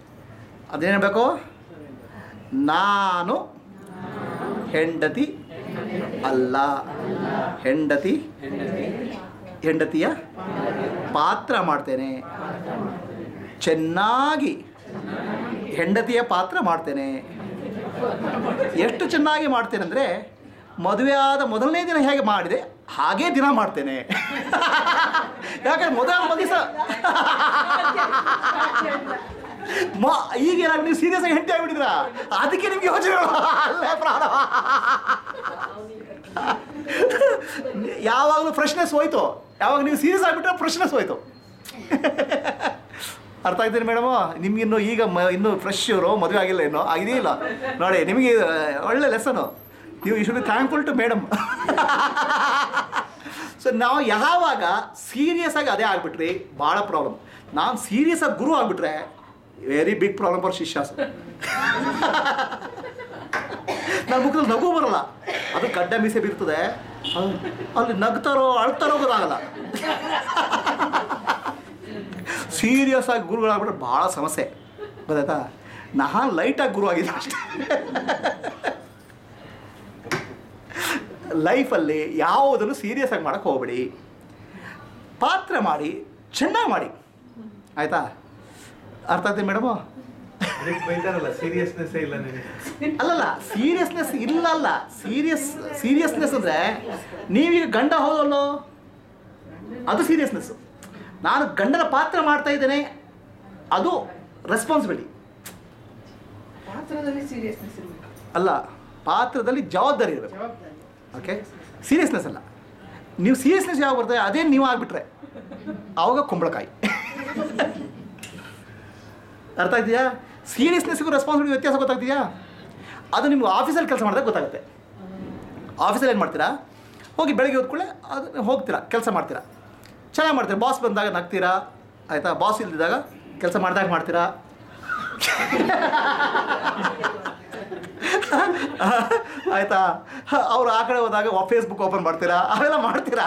ಅದೇನು ಬೇಕು ನಾನು ಹೆಂಡತಿ ಅಲ್ಲ ಹೆಂಡತಿ ಹೆಂಡತಿಯ ಪಾತ್ರ ಮಾಡ್ತೇನೆ ಚೆನ್ನಾಗಿ ಹೆಂಡತಿಯ ಪಾತ್ರ ಮಾಡ್ತೇನೆ ಎಷ್ಟು ಚೆನ್ನಾಗಿ ಮಾಡ್ತೇನೆ ಅಂದರೆ ಮದುವೆ ಆದ ಮೊದಲನೇ ದಿನ ಹೇಗೆ ಮಾಡಿದೆ ಹಾಗೇ ದಿನ ಮಾಡ್ತೇನೆ ಯಾಕಂದ್ರೆ ಮೊದಲ ದಿವಸ ಮ ಈಗ ಏನಾಗ ನೀವು ಸೀರಿಯಸ್ ಆಗಿ ಹೆಂಡತಿ ಆಗ್ಬಿಟ್ಟಿದ್ರ ಅದಕ್ಕೆ ನಿಮ್ಗೆ ಯೋಚನೆಗಳು ಅಲ್ಲೇ ಪ್ರಾಣ ಯಾವಾಗಲೂ ಫ್ರೆಶ್ನೆಸ್ ಹೋಯ್ತು ಯಾವಾಗ ನೀವು ಸೀರಿಯಸ್ ಆಗಿಬಿಟ್ರೆ ಫ್ರೆಶ್ನೆಸ್ ಹೋಯ್ತು ಅರ್ಥ ಆಗ್ತೀನಿ ಮೇಡಮು ನಿಮ್ಗಿನ್ನು ಈಗ ಮ ಇನ್ನೂ ಫ್ರೆಶ್ ಇವರು ಮದುವೆ ಆಗಿಲ್ಲ ಇನ್ನೂ ಆಗಿದೆಯೇ ಇಲ್ಲ ನೋಡಿ ನಿಮಗೆ ಆ, ಒಳ್ಳೆ ಲೆಸನು ನೀವು you should be thankful to madam so ನಾವು ಯಾವಾಗ ಸೀರಿಯಸ್ ಆಗಿ ಅದೇ ಆಗ್ಬಿಟ್ರಿ ಭಾಳ ಪ್ರಾಬ್ಲಮ್ ನಾನು ಸೀರಿಯಸ್ ಆಗಿ ಗುರು ಆಗಿಬಿಟ್ರೆ ವೆರಿ ಬಿಗ್ ಪ್ರಾಬ್ಲಮ್ ಫಾರ್ ಶಿಷ್ಯಾಸ್ ನನ್ನ ಮುಖದಲ್ಲಿ ನಗು ಬರಲ್ಲ ಅದು ಗಡ್ಡ ಮೀಸೆ ಬೀರ್ತದೆ ಅಲ್ಲಿ- ಅಲ್ಲಿ ನಗ್ತಾರೋ ಅಳ್ತಾರೋ ಗೊತ್ತಾಗಲ್ಲ ಸೀರಿಯಸ್ ಆಗಿ ಗುರುಗಳಾಗ್ಬಿಟ್ರೆ ಭಾಳ ಸಮಸ್ಯೆ ಗೊತ್ತಾಯ್ತಾ ನಾನು ಲೈಟಾಗಿ ಗುರು ಆಗಿದ್ದೆ ಅಷ್ಟೇ ಲೈಫಲ್ಲಿ ಯಾವುದನ್ನು ಸೀರಿಯಸ್ ಆಗಿ ಮಾಡೋಕ್ಕೆ ಹೋಗ್ಬೇಡಿ ಪಾತ್ರ ಮಾಡಿ ಚೆನ್ನಾಗಿ ಮಾಡಿ ಆಯಿತಾ ಅರ್ಥ ಆಗ್ತದೆ ಮೇಡಮು ಅದಕ್ಕೆ ಬೈತಾರಲ್ಲ ಸೀರಿಯಸ್ನೆಸ್ ಇಲ್ಲ ನಿನಗೆ ಅಲ್ಲಲ್ಲ ಸೀರಿಯಸ್ನೆಸ್ ಇಲ್ಲ ಅಲ್ಲ ಸೀರಿಯಸ್ ಸೀರಿಯಸ್ನೆಸ್ ಅಂದರೆ ನೀವೀಗ ಗಂಡ ಹೋದಲ್ಲೋ ಅದು ಸೀರಿಯಸ್ನೆಸ್ಸು ನಾನು ಗಂಡನ ಪಾತ್ರ ಮಾಡ್ತಾ ಇದ್ದೇನೆ ಅದು ರೆಸ್ಪಾನ್ಸಿಬಿಲಿಟಿ ಪಾತ್ರದಲ್ಲಿ ಸೀರಿಯಸ್ನೆಸ್ ಇರಬೇಕು ಅಲ್ಲ ಪಾತ್ರದಲ್ಲಿ ಜವಾಬ್ದಾರಿ ಇರಬೇಕು ಜವಾಬ್ದಾರಿ ಓಕೆ ಸೀರಿಯಸ್ನೆಸ್ ಅಲ್ಲ ನೀವು ಸೀರಿಯಸ್ನೆಸ್ ಯಾವಾಗ ಬರ್ತದೆ ಅದೇ ನೀವು ಆಗಿಬಿಟ್ರೆ ಆವಾಗ ಕುಂಬಳಕಾಯಿ ಅರ್ಥ ಆಗ್ತೀಯಾ ಸೀರಿಯಸ್ನೆಸ್ಗೂ ರೆಸ್ಪಾನ್ಸಿಬಿಲಿಟಿ ವ್ಯತ್ಯಾಸ ಗೊತ್ತಾಗ್ತೀಯಾ ಅದು ನಿಮ್ಗೆ ಆಫೀಸಲ್ಲಿ ಕೆಲಸ ಮಾಡಿದಾಗ ಗೊತ್ತಾಗುತ್ತೆ ಆಫೀಸಲ್ಲಿ ಏನು ಮಾಡ್ತೀರಾ ಹೋಗಿ ಬೆಳಗ್ಗೆ ಹೋದ್ಕೊಳ್ಳೆ ಅದು ಹೋಗ್ತೀರಾ ಕೆಲಸ ಮಾಡ್ತೀರಾ ಚೆನ್ನಾಗಿ ಮಾಡ್ತೀರಾ ಬಾಸ್ ಬಂದಾಗ ನಗ್ತೀರಾ ಆಯಿತಾ ಬಾಸ್ ಇಲ್ದಿದ್ದಾಗ ಕೆಲಸ ಮಾಡಿದಾಗ ಮಾಡ್ತೀರಾ ಆಯಿತಾ ಅವ್ರು ಆ ಕಡೆ ಹೋದಾಗ ಫೇಸ್ಬುಕ್ ಓಪನ್ ಮಾಡ್ತೀರಾ ಅವೆಲ್ಲ ಮಾಡ್ತೀರಾ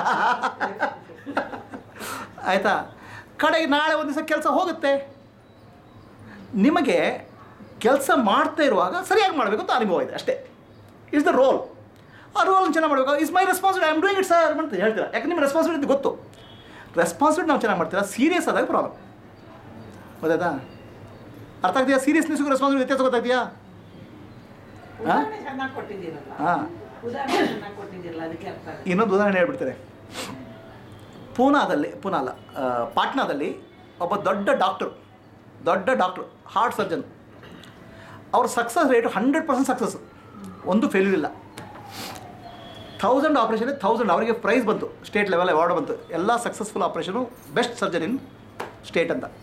ಆಯಿತಾ ಕಡೆಗೆ ನಾಳೆ ಒಂದು ದಿವಸ ಕೆಲಸ ಹೋಗುತ್ತೆ ನಿಮಗೆ ಕೆಲಸ ಮಾಡ್ತಾ ಇರುವಾಗ ಸರಿಯಾಗಿ ಮಾಡಬೇಕು ಅಂತ ಅನುಭವ ಇದೆ ಅಷ್ಟೇ ಇಟ್ಸ್ ದ ರೋಲ್ ಆ ರೋಲ್ ಚೆನ್ನಾಗಿ ಮಾಡಬೇಕು is my responsibility I am doing it sir ಅಂತ ಹೇಳ್ತೀರಾ ಯಾಕೆ ನಿಮ್ಮ ರೆಸ್ಪಾನ್ಸಿಬಿಲಿಟಿ ಗೊತ್ತು ರೆಸ್ಪಾನ್ಸಿಬಿಲಿಟಿ ನಾವು ಚೆನ್ನಾಗಿ ಮಾಡ್ತೀರಾ ಸೀರಿಯಸ್ ಆದಾಗ ಪ್ರಾಬ್ಲಮ್ ಗೊತ್ತಾಯ್ತಾ ಅರ್ಥ ಆಗ್ತೀಯಾ ಸೀರಿಯಸ್ನೆಸ್ಗೂ ರೆಸ್ಪಾನ್ಸಿಬಿಲಿಟಿ ವ್ಯತ್ಯಾಸ ಗೊತ್ತಾಗ್ತೀಯಾ ಉದಾಹರಣೆ ಚೆನ್ನಾಗಿ ಕೊಟ್ಟಿದ್ದೀರಲ್ಲ ಹಾಂ ಉದಾಹರಣೆ ಚೆನ್ನಾಗಿ ಕೊಟ್ಟಿದ್ದೀರಲ್ಲ ಅದಕ್ಕೆ ಅರ್ಥ ಆಗುತ್ತೆ. ಇನ್ನೊಂದು ಉದಾಹರಣೆ ಹೇಳ್ಬಿಡ್ತಾರೆ ಪೂನಾದಲ್ಲಿ ಪೂನಾ ಅಲ್ಲ ಆ, ಪಾಟ್ನಾದಲ್ಲಿ ಒಬ್ಬ ದೊಡ್ಡ ಡಾಕ್ಟರ್ ದೊಡ್ಡ ಡಾಕ್ಟ್ರು ಹಾರ್ಟ್ ಸರ್ಜನ್ ಅವ್ರ success rate hundred percent success ಒಂದು ಫೇಲ್ಯೂರ್ ಇಲ್ಲ ಥೌಸಂಡ್ ಆಪ್ರೇಷನ್ ಥೌಸಂಡ್ ಅವರಿಗೆ ಪ್ರೈಸ್ ಬಂತು ಸ್ಟೇಟ್ ಲೆವೆಲ್ ಅವಾರ್ಡ್ ಬಂತು ಎಲ್ಲ successful operation best surgeon in state ಅಂತ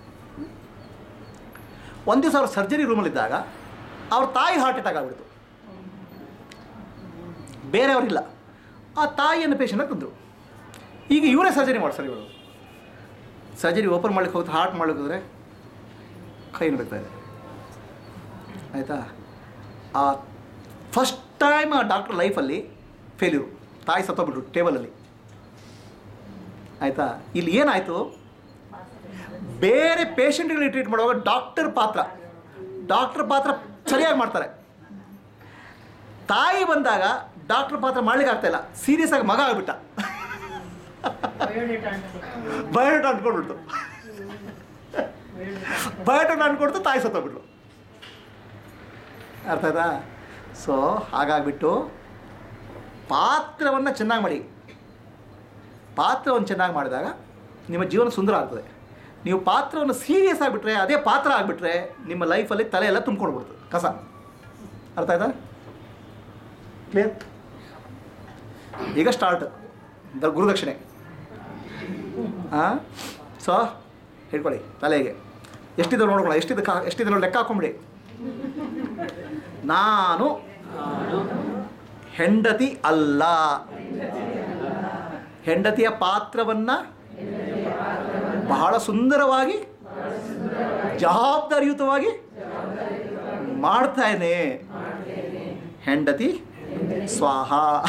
ಒಂದು ದಿವಸ ಅವ್ರ ಸರ್ಜರಿ ರೂಮಲ್ಲಿದ್ದಾಗ ಅವ್ರ ತಾಯಿ ಹಾರ್ಟ್ ಅಟ್ಯಾಕ್ ಆಗಿಬಿಡ್ತು ಬೇರೆಯವರಿಲ್ಲ ಆ ತಾಯಿಯನ್ನು ಪೇಷಂಟಾಗಿ ತಂದರು ಈಗ ಇವರೇ ಸರ್ಜರಿ ಮಾಡ್ತಾರೆ ಇವರು ಸರ್ಜರಿ ಓಪನ್ ಮಾಡ್ಲಿಕ್ಕೆ ಹೋಗುತ್ತೆ ಹಾರ್ಟ್ ಮಾಡ್ಲಿಕ್ಕೆ ಹೋದರೆ ಕೈ ನಡುತ್ತಾ ಇದೆ ಆಯಿತಾ ಆ ಫಸ್ಟ್ ಟೈಮ್ ಆ ಡಾಕ್ಟರ್ ಲೈಫಲ್ಲಿ ಫೇಲ್ಯೂರು ತಾಯಿ ಸತ್ತೋಗ್ಬಿಟ್ರು ಟೇಬಲಲ್ಲಿ ಆಯಿತಾ ಇಲ್ಲಿ ಏನಾಯಿತು ಬೇರೆ ಪೇಷಂಟ್ಗಳಿಗೆ ಟ್ರೀಟ್ ಮಾಡುವಾಗ ಡಾಕ್ಟರ್ ಪಾತ್ರ ಡಾಕ್ಟರ್ ಪಾತ್ರ ಸರಿಯಾಗಿ ಮಾಡ್ತಾರೆ ತಾಯಿ ಬಂದಾಗ ಡಾಕ್ಟರ್ ಪಾತ್ರ ಮಾಡ್ಲಿಕ್ಕೆ ಆಗ್ತಾ ಇಲ್ಲ ಸೀರಿಯಸ್ ಆಗಿ ಮಗ ಆಗ್ಬಿಟ್ಟ ಬಯೋಡೇಟಾ ಅಂತ ಬಯೋಡೇಟಾ ಅಂದ್ಕೊಂಡ್ಬಿಡ್ತು ಬಯೋಡೇಟಾ ಅಂದ್ಕೊಡ್ತು ತಾಯಿ ಸತ್ತೋಗ್ಬಿಟ್ಲು ಅರ್ಥ ಆಯ್ತಾ ಸೊ ಹಾಗಾಗ್ಬಿಟ್ಟು ಪಾತ್ರವನ್ನು ಚೆನ್ನಾಗಿ ಮಾಡಿ ಪಾತ್ರವನ್ನು ಚೆನ್ನಾಗಿ ಮಾಡಿದಾಗ ನಿಮ್ಮ ಜೀವನ ಸುಂದರ ಆಗ್ತದೆ ನೀವು ಪಾತ್ರವನ್ನು ಸೀರಿಯಸ್ ಆಗಿಬಿಟ್ರೆ ಅದೇ ಪಾತ್ರ ಆಗಿಬಿಟ್ರೆ ನಿಮ್ಮ ಲೈಫಲ್ಲಿ ತಲೆ ಎಲ್ಲ ತುಂಬ್ಕೊಂಡು ಬಿಡ್ತದೆ ಕಸ ಅರ್ಥ ಆಯ್ತಾ ಕ್ಲಿಯರ್ ಈಗ ಸ್ಟಾರ್ಟ್ ದ ಗುರುದಕ್ಷಿಣೆ ಹಾಂ ಸೊ ಹೇಳ್ಕೊಳ್ಳಿ ತಲೆಗೆ ಎಷ್ಟಿದೆ ನೋಡ್ಕೊಳ್ಳ ಎಷ್ಟಿದೆ ಕಾ ಎಷ್ಟಿದೆ ನೋಡಿ ಲೆಕ್ಕ ಹಾಕೊಂಬಿಡಿ ನಾನು ಹೆಂಡತಿ ಅಲ್ಲ ಹೆಂಡತಿಯ ಪಾತ್ರವನ್ನು ಬಹಳ ಸುಂದರವಾಗಿ ಜವಾಬ್ದಾರಿಯುತವಾಗಿ ಮಾಡ್ತಾನೆ ಹೆಂಡತಿ ಸ್ವಾಹ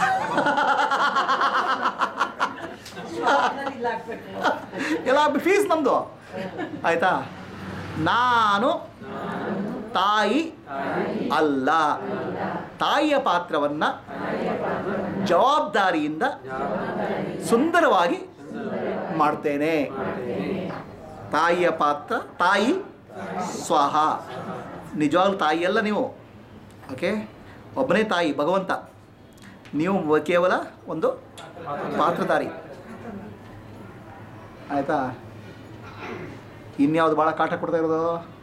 ಸ್ವಾದದಲ್ಲಿ ಇಲ್ಲ ಹಾಕ್ಬೇಕು ಎಲ್ಲ ಫೀಸ್ ನಮ್ಮದು ಆಯಿತಾ ನಾನು ತಾಯಿ ಅಲ್ಲ ತಾಯಿಯ ಪಾತ್ರವನ್ನು ಜವಾಬ್ದಾರಿಯಿಂದ ಸುಂದರವಾಗಿ ಮಾಡ್ತೇನೆ ತಾಯಿಯ ಪಾತ್ರ ತಾಯಿ ಸ್ವಾಹ ನಿಜವಾಗ್ಲೂ ತಾಯಿಯಲ್ಲ ನೀವು ಓಕೆ ಒಬ್ಬನೇ ತಾಯಿ ಭಗವಂತ ನೀವು ಕೇವಲ ಒಂದು ಪಾತ್ರಧಾರಿ ಆಯಿತಾ ಇನ್ಯಾವುದು ಭಾಳ ಕಾಟ ಕೊಡ್ತಾ ಇರೋದು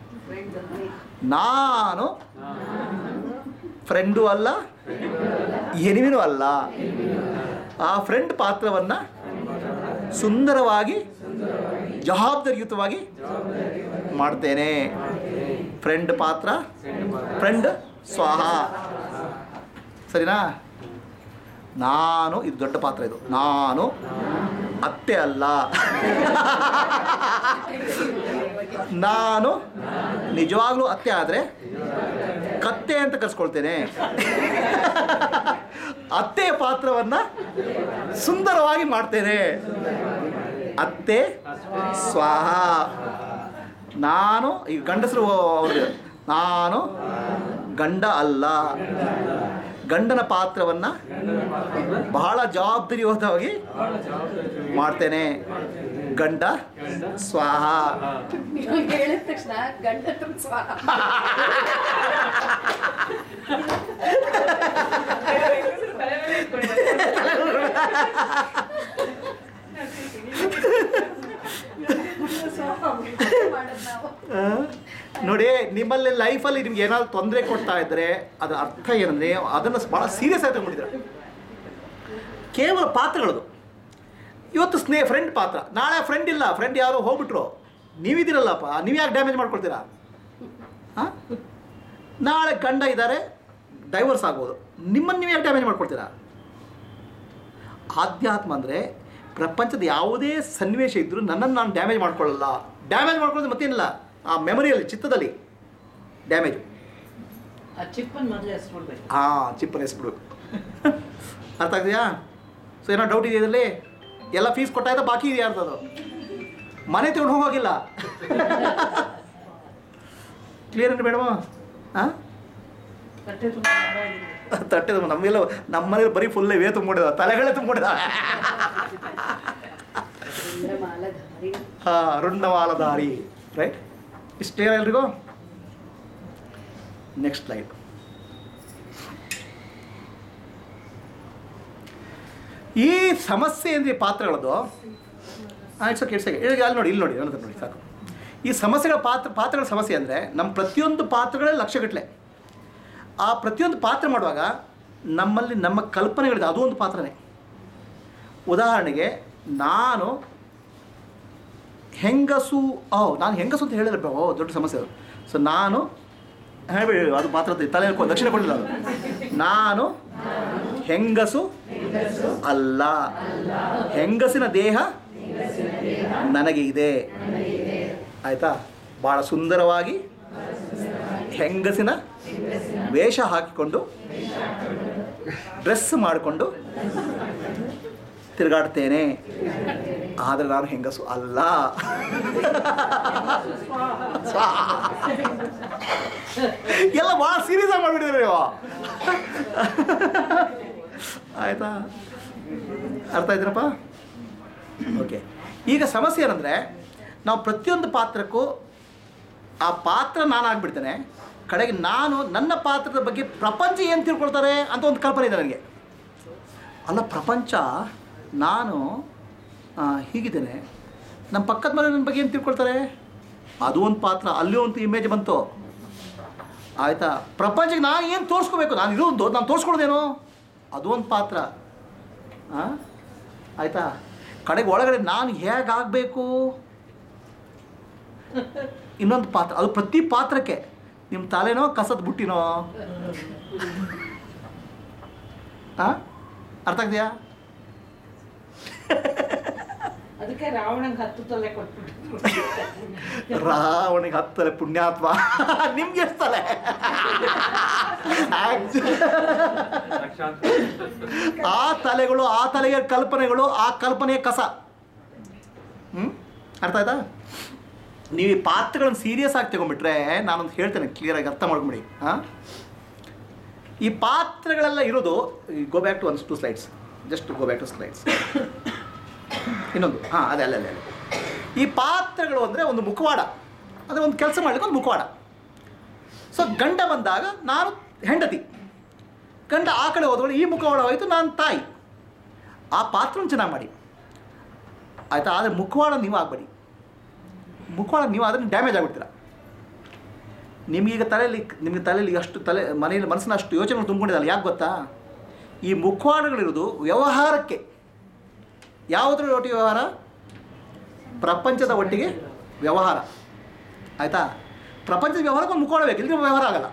ನಾನು ಫ್ರೆಂಡು ಅಲ್ಲ ಎನಿಮಿನೂ ಅಲ್ಲ ಆ ಫ್ರೆಂಡ್ ಪಾತ್ರವನ್ನು ಸುಂದರವಾಗಿ ಜವಾಬ್ದಾರಿಯುತವಾಗಿ ಮಾಡ್ತೇನೆ ಫ್ರೆಂಡ್ ಪಾತ್ರ ಫ್ರೆಂಡ್ ಸ್ವಾಹ ಸರಿನಾ ನಾನು ಇದು ದೊಡ್ಡ ಪಾತ್ರ ಇದು ನಾನು ಅತ್ತೆ ಅಲ್ಲ ನಾನು ನಿಜವಾಗ್ಲೂ ಅತ್ತೆ ಆದರೆ ಕತ್ತೆ ಅಂತ ಕರ್ಸ್ಕೊಳ್ತೇನೆ ಅತ್ತೆ ಪಾತ್ರವನ್ನು ಸುಂದರವಾಗಿ ಮಾಡ್ತೇನೆ ಅತ್ತೆ ಸ್ವಾಹ ನಾನು ಈಗ ಗಂಡಸರು ಅವ್ರಿಗೆ ನಾನು ಗಂಡ ಅಲ್ಲ ಗಂಡನ ಪಾತ್ರವನ್ನು ಬಹಳ ಜವಾಬ್ದಾರಿಯುತವಾಗಿ ಮಾಡ್ತೇನೆ ಗಂಡ ಸ್ವಾಹ ನೀವು ಹೇಳಿದ ತಕ್ಷಣ ಗಂಡ ಸ್ವಾಹ ಮಾಡೋದು ನಾವು ಆ, ನೋಡಿ ನಿಮ್ಮಲ್ಲಿ ಲೈಫಲ್ಲಿ ನಿಮ್ಗೆ ಏನಾದ್ರು ತೊಂದರೆ ಕೊಡ್ತಾ ಇದ್ದರೆ ಅದರ ಅರ್ಥ ಏನಂದರೆ ಅದನ್ನು ಭಾಳ ಸೀರಿಯಸ್ ಆಗಿ ತಗೊಂಡಿದ್ದಾರೆ ಕೇವಲ ಪಾತ್ರಗಳದು ಇವತ್ತು ಸ್ನೇಹ ಫ್ರೆಂಡ್ ಪಾತ್ರ ನಾಳೆ ಫ್ರೆಂಡ್ ಇಲ್ಲ ಫ್ರೆಂಡ್ ಯಾರೋ ಹೋಗ್ಬಿಟ್ರು ನೀವಿದ್ದೀರಲ್ಲಪ್ಪ ನೀವು ಯಾಕೆ ಡ್ಯಾಮೇಜ್ ಮಾಡ್ಕೊಳ್ತೀರಾ ಹಾಂ ನಾಳೆ ಗಂಡ ಇದ್ದಾರೆ ಡೈವರ್ಸ್ ಆಗ್ಬೋದು ನಿಮ್ಮನ್ನು ನೀವು ಯಾಕೆ ಡ್ಯಾಮೇಜ್ ಮಾಡ್ಕೊಳ್ತೀರಾ ಆಧ್ಯಾತ್ಮ ಅಂದರೆ ಪ್ರಪಂಚದ ಯಾವುದೇ ಸನ್ನಿವೇಶ ಇದ್ದರೂ ನನ್ನನ್ನು ನಾನು ಡ್ಯಾಮೇಜ್ ಮಾಡ್ಕೊಳ್ಳಲ್ಲ ಡ್ಯಾಮೇಜ್ ಮಾಡ್ಕೊಳ್ಳೋದು ಮತ್ತೇನಿಲ್ಲ ಆ ಮೆಮರಿಯಲ್ಲಿ ಚಿತ್ತದಲ್ಲಿ ಡ್ಯಾಮೇಜು ಆ ಚಿಪ್ಪನ್ ಮೊದಲೇ ಹೆಸ್ಬಿಡ್ಬೇಕು ಹಾಂ ಚಿಪ್ಪನ ಎಸ್ಬಿಡು ಅರ್ಥ ಆಗ್ತೀಯಾ ಸೊ ಏನೋ ಡೌಟ್ ಇದೆಯಾ ಇದರಲ್ಲಿ ಎಲ್ಲ ಫೀಸ್ ಕೊಟ್ಟಾಯ್ತಾ ಬಾಕಿ ಇದೆಯಾ ಅದು ಮನೆ ತಗೊಂಡು ಹೋಗೋಗಿಲ್ಲ ಕ್ಲಿಯರ್ ಏನು ಬೇಡವಾ ಹಾಂ ತಟ್ಟೆ ತುಂಬ ಹಾಳಾಗಿದೆ. ತಟ್ಟೆ ತುಂಬ ನಮಗೆಲ್ಲ ನಮ್ಮ ಮನೇಲಿ ಬರೀ ಫುಲ್ಲೇ ವೇ ತುಂಬಿಡಿದ ತಲೆಗಳೇ ತುಂಬಿಡಿದ ಮಾಲಧಾರಿ ಹಾಂ ರುಂಡವಾಲಧಾರಿ ರೈಟ್ ಇಷ್ಟು ಕ್ಲಿಯರ್ ಎಲ್ರಿಗೂ ನೆಕ್ಸ್ಟ್ ಸ್ಲೈಡ್ ಈ ಸಮಸ್ಯೆ ಅಂದರೆ ಪಾತ್ರಗಳದ್ದು ಇಟ್ಸ್ ಓಕೆ ಇಟ್ಸ್ ಓಕೆ ಈಗ ಅಲ್ಲಿ ನೋಡಿ ಇಲ್ಲಿ ನೋಡಿ ನನ್ನ ಹತ್ರ ನೋಡಿ ಸಾಕು ಈ ಸಮಸ್ಯೆಗಳ ಪಾತ್ರ ಪಾತ್ರಗಳ ಸಮಸ್ಯೆ ಅಂದರೆ ನಮ್ಮ ಪ್ರತಿಯೊಂದು ಪಾತ್ರಗಳೇ ಲಕ್ಷಗಟ್ಟಲೆ ಆ ಪ್ರತಿಯೊಂದು ಪಾತ್ರ ಮಾಡುವಾಗ ನಮ್ಮಲ್ಲಿ ನಮ್ಮ ಕಲ್ಪನೆಗಳಿದೆ ಅದು ಒಂದು ಪಾತ್ರನೇ ಉದಾಹರಣೆಗೆ ನಾನು ಹೆಂಗಸು ಓ ನಾನು ಹೆಂಗಸು ಅಂತ ಹೇಳಿದ್ರೆ ಓ ದೊಡ್ಡ ಸಮಸ್ಯೆ ಅದು ಸೊ ನಾನು ಹೇಳಬೇಡಿ ಅದು ಮಾತ್ರ ತಲೆ ಕೊ- ದಕ್ಷಿಣ ಕೊಡಲಿಲ್ಲ ಅದು ನಾನು ಹೆಂಗಸು ಅಲ್ಲ ಹೆಂಗಸಿನ ದೇಹ ನನಗೆ ಇದೆ ಆಯಿತಾ ಭಾಳ ಸುಂದರವಾಗಿ ಹೆಂಗಸಿನ ವೇಷ ಹಾಕಿಕೊಂಡು ಡ್ರೆಸ್ ಮಾಡಿಕೊಂಡು ತಿರುಗಾಡ್ತೇನೆ ಆದರೆ ನಾನು ಹೆಂಗಸು ಅಲ್ಲ ಎಲ್ಲ ಭಾಳ ಸೀರಿಯಸ್ ಆಗಿ ಮಾಡಿಬಿಟ್ಟಿದ್ರೆ ನೀವು ಆಯ್ತಾ ಅರ್ಥ ಆಯ್ತನಪ್ಪ ಓಕೆ ಈಗ ಸಮಸ್ಯೆ ಏನಂದರೆ ನಾವು ಪ್ರತಿಯೊಂದು ಪಾತ್ರಕ್ಕೂ ಆ ಪಾತ್ರ ನಾನು ಆಗ್ಬಿಡ್ತೇನೆ ಕಡೆಗೆ ನಾನು ನನ್ನ ಪಾತ್ರದ ಬಗ್ಗೆ ಪ್ರಪಂಚ ಏನು ತಿಳ್ಕೊಳ್ತಾರೆ ಅಂತ ಒಂದು ಕಲ್ಪನೆ ಇದೆ ನನಗೆ ಅಲ್ಲ ಪ್ರಪಂಚ ನಾನು ಆ, ಹೀಗಿದ್ದೇನೆ ನಮ್ಮ ಪಕ್ಕದ ಮನೆ ನನ್ನ ಬಗ್ಗೆ ಏನು ತಿಳ್ಕೊಳ್ತಾರೆ ಅದು ಒಂದು ಪಾತ್ರ ಅಲ್ಲಿ ಒಂದು ಇಮೇಜ್ ಬಂತು ಆಯಿತಾ ಪ್ರಪಂಚಕ್ಕೆ ನಾನು ಏನು ತೋರಿಸ್ಕೋಬೇಕು ನಾನು ಇದು ಒಂದು ನಾನು ತೋರಿಸ್ಕೊಳ್ದೇನು ಅದು ಒಂದು ಪಾತ್ರ ಹಾಂ ಆಯಿತಾ ಕಡೆಗೆ ಒಳಗಡೆ ನಾನು ಹೇಗಾಗಬೇಕು ಇನ್ನೊಂದು ಪಾತ್ರ ಅದು ಪ್ರತಿ ಪಾತ್ರಕ್ಕೆ ನಿಮ್ಮ ತಲೆನೋ ಕಸದ ಬುಟ್ಟಿನೋ ಹಾಂ ಅರ್ಥ ಆಗ್ತೀಯಾ ಅದಕ್ಕೆ ರಾವಣಂಗೆ ಹತ್ತು ತಲೆ ಕೊಟ್ಬಿಟ್ಟು ರಾವಣಿಗೆ ಹತ್ತಲೆ ಪುಣ್ಯಾತ್ಮ ನಿಮ್ಗೆ ಎಷ್ಟು ತಲೆ ಆ ತಲೆಗಳು ಆ ತಲೆಯ ಕಲ್ಪನೆಗಳು ಆ ಕಲ್ಪನೆಯ ಕಸ ಹ್ಞೂ ಅರ್ಥ ಆಯ್ತಾ ನೀವು ಈ ಪಾತ್ರಗಳನ್ನು ಸೀರಿಯಸ್ ಆಗಿ ತಗೊಂಡ್ಬಿಟ್ರೆ ನಾನೊಂದು ಹೇಳ್ತೇನೆ ಕ್ಲಿಯರಾಗಿ ಅರ್ಥ ಮಾಡ್ಕೊಂಬಿಡಿ ಹಾಂ ಈ ಪಾತ್ರಗಳೆಲ್ಲ ಇರೋದು go back to once to slides just go back to slides ಇನ್ನೊಂದು ಹಾಂ ಅದೇ ಅಲ್ಲೇ ಅಲ್ಲೇ ಅಲ್ಲೇ. ಈ ಪಾತ್ರಗಳು ಅಂದರೆ ಒಂದು ಮುಖವಾಡ ಅಂದರೆ ಒಂದು ಕೆಲಸ ಮಾಡಲಿಕ್ಕೆ ಒಂದು ಮುಖವಾಡ ಸೊ ಗಂಡ ಬಂದಾಗ ನಾನು ಹೆಂಡತಿ ಗಂಡ ಆ ಕಡೆ ಹೋದವಳು ಈ ಮುಖವಾಡವಾಯಿತು ನಾನು ತಾಯಿ ಆ ಪಾತ್ರನ ಚೆನ್ನಾಗಿ ಮಾಡಿ ಆಯಿತಾ ಆದರೆ ಮುಖವಾಡ ನೀವು ಆಗಬೇಡಿ ಮುಖವಾಡ ನೀವು ಅದನ್ನು ಡ್ಯಾಮೇಜ್ ಆಗಿಬಿಡ್ತೀರ ನಿಮಗೀಗ ತಲೆಯಲ್ಲಿ ನಿಮಗೆ ತಲೆಯಲ್ಲಿ ಅಷ್ಟು ತಲೆ ಮನೆಯಲ್ಲಿ ಮನಸ್ಸಿನ ಅಷ್ಟು ಯೋಚನೆ ತುಂಬಿಕೊಂಡಿದ್ದಲ್ಲ ಯಾಕೆ ಗೊತ್ತಾ ಈ ಮುಖವಾಡಗಳಿರೋದು ವ್ಯವಹಾರಕ್ಕೆ ಯಾವುದ್ರ ಒಟ್ಟಿಗೆ ವ್ಯವಹಾರ ಪ್ರಪಂಚದ ಒಟ್ಟಿಗೆ ವ್ಯವಹಾರ ಆಯಿತಾ ಪ್ರಪಂಚದ ವ್ಯವಹಾರಕ್ಕೆ ಒಂದು ಮುಖವಾಡ ಬೇಕು ಇಲ್ಲದ್ರೆ ವ್ಯವಹಾರ ಆಗಲ್ಲ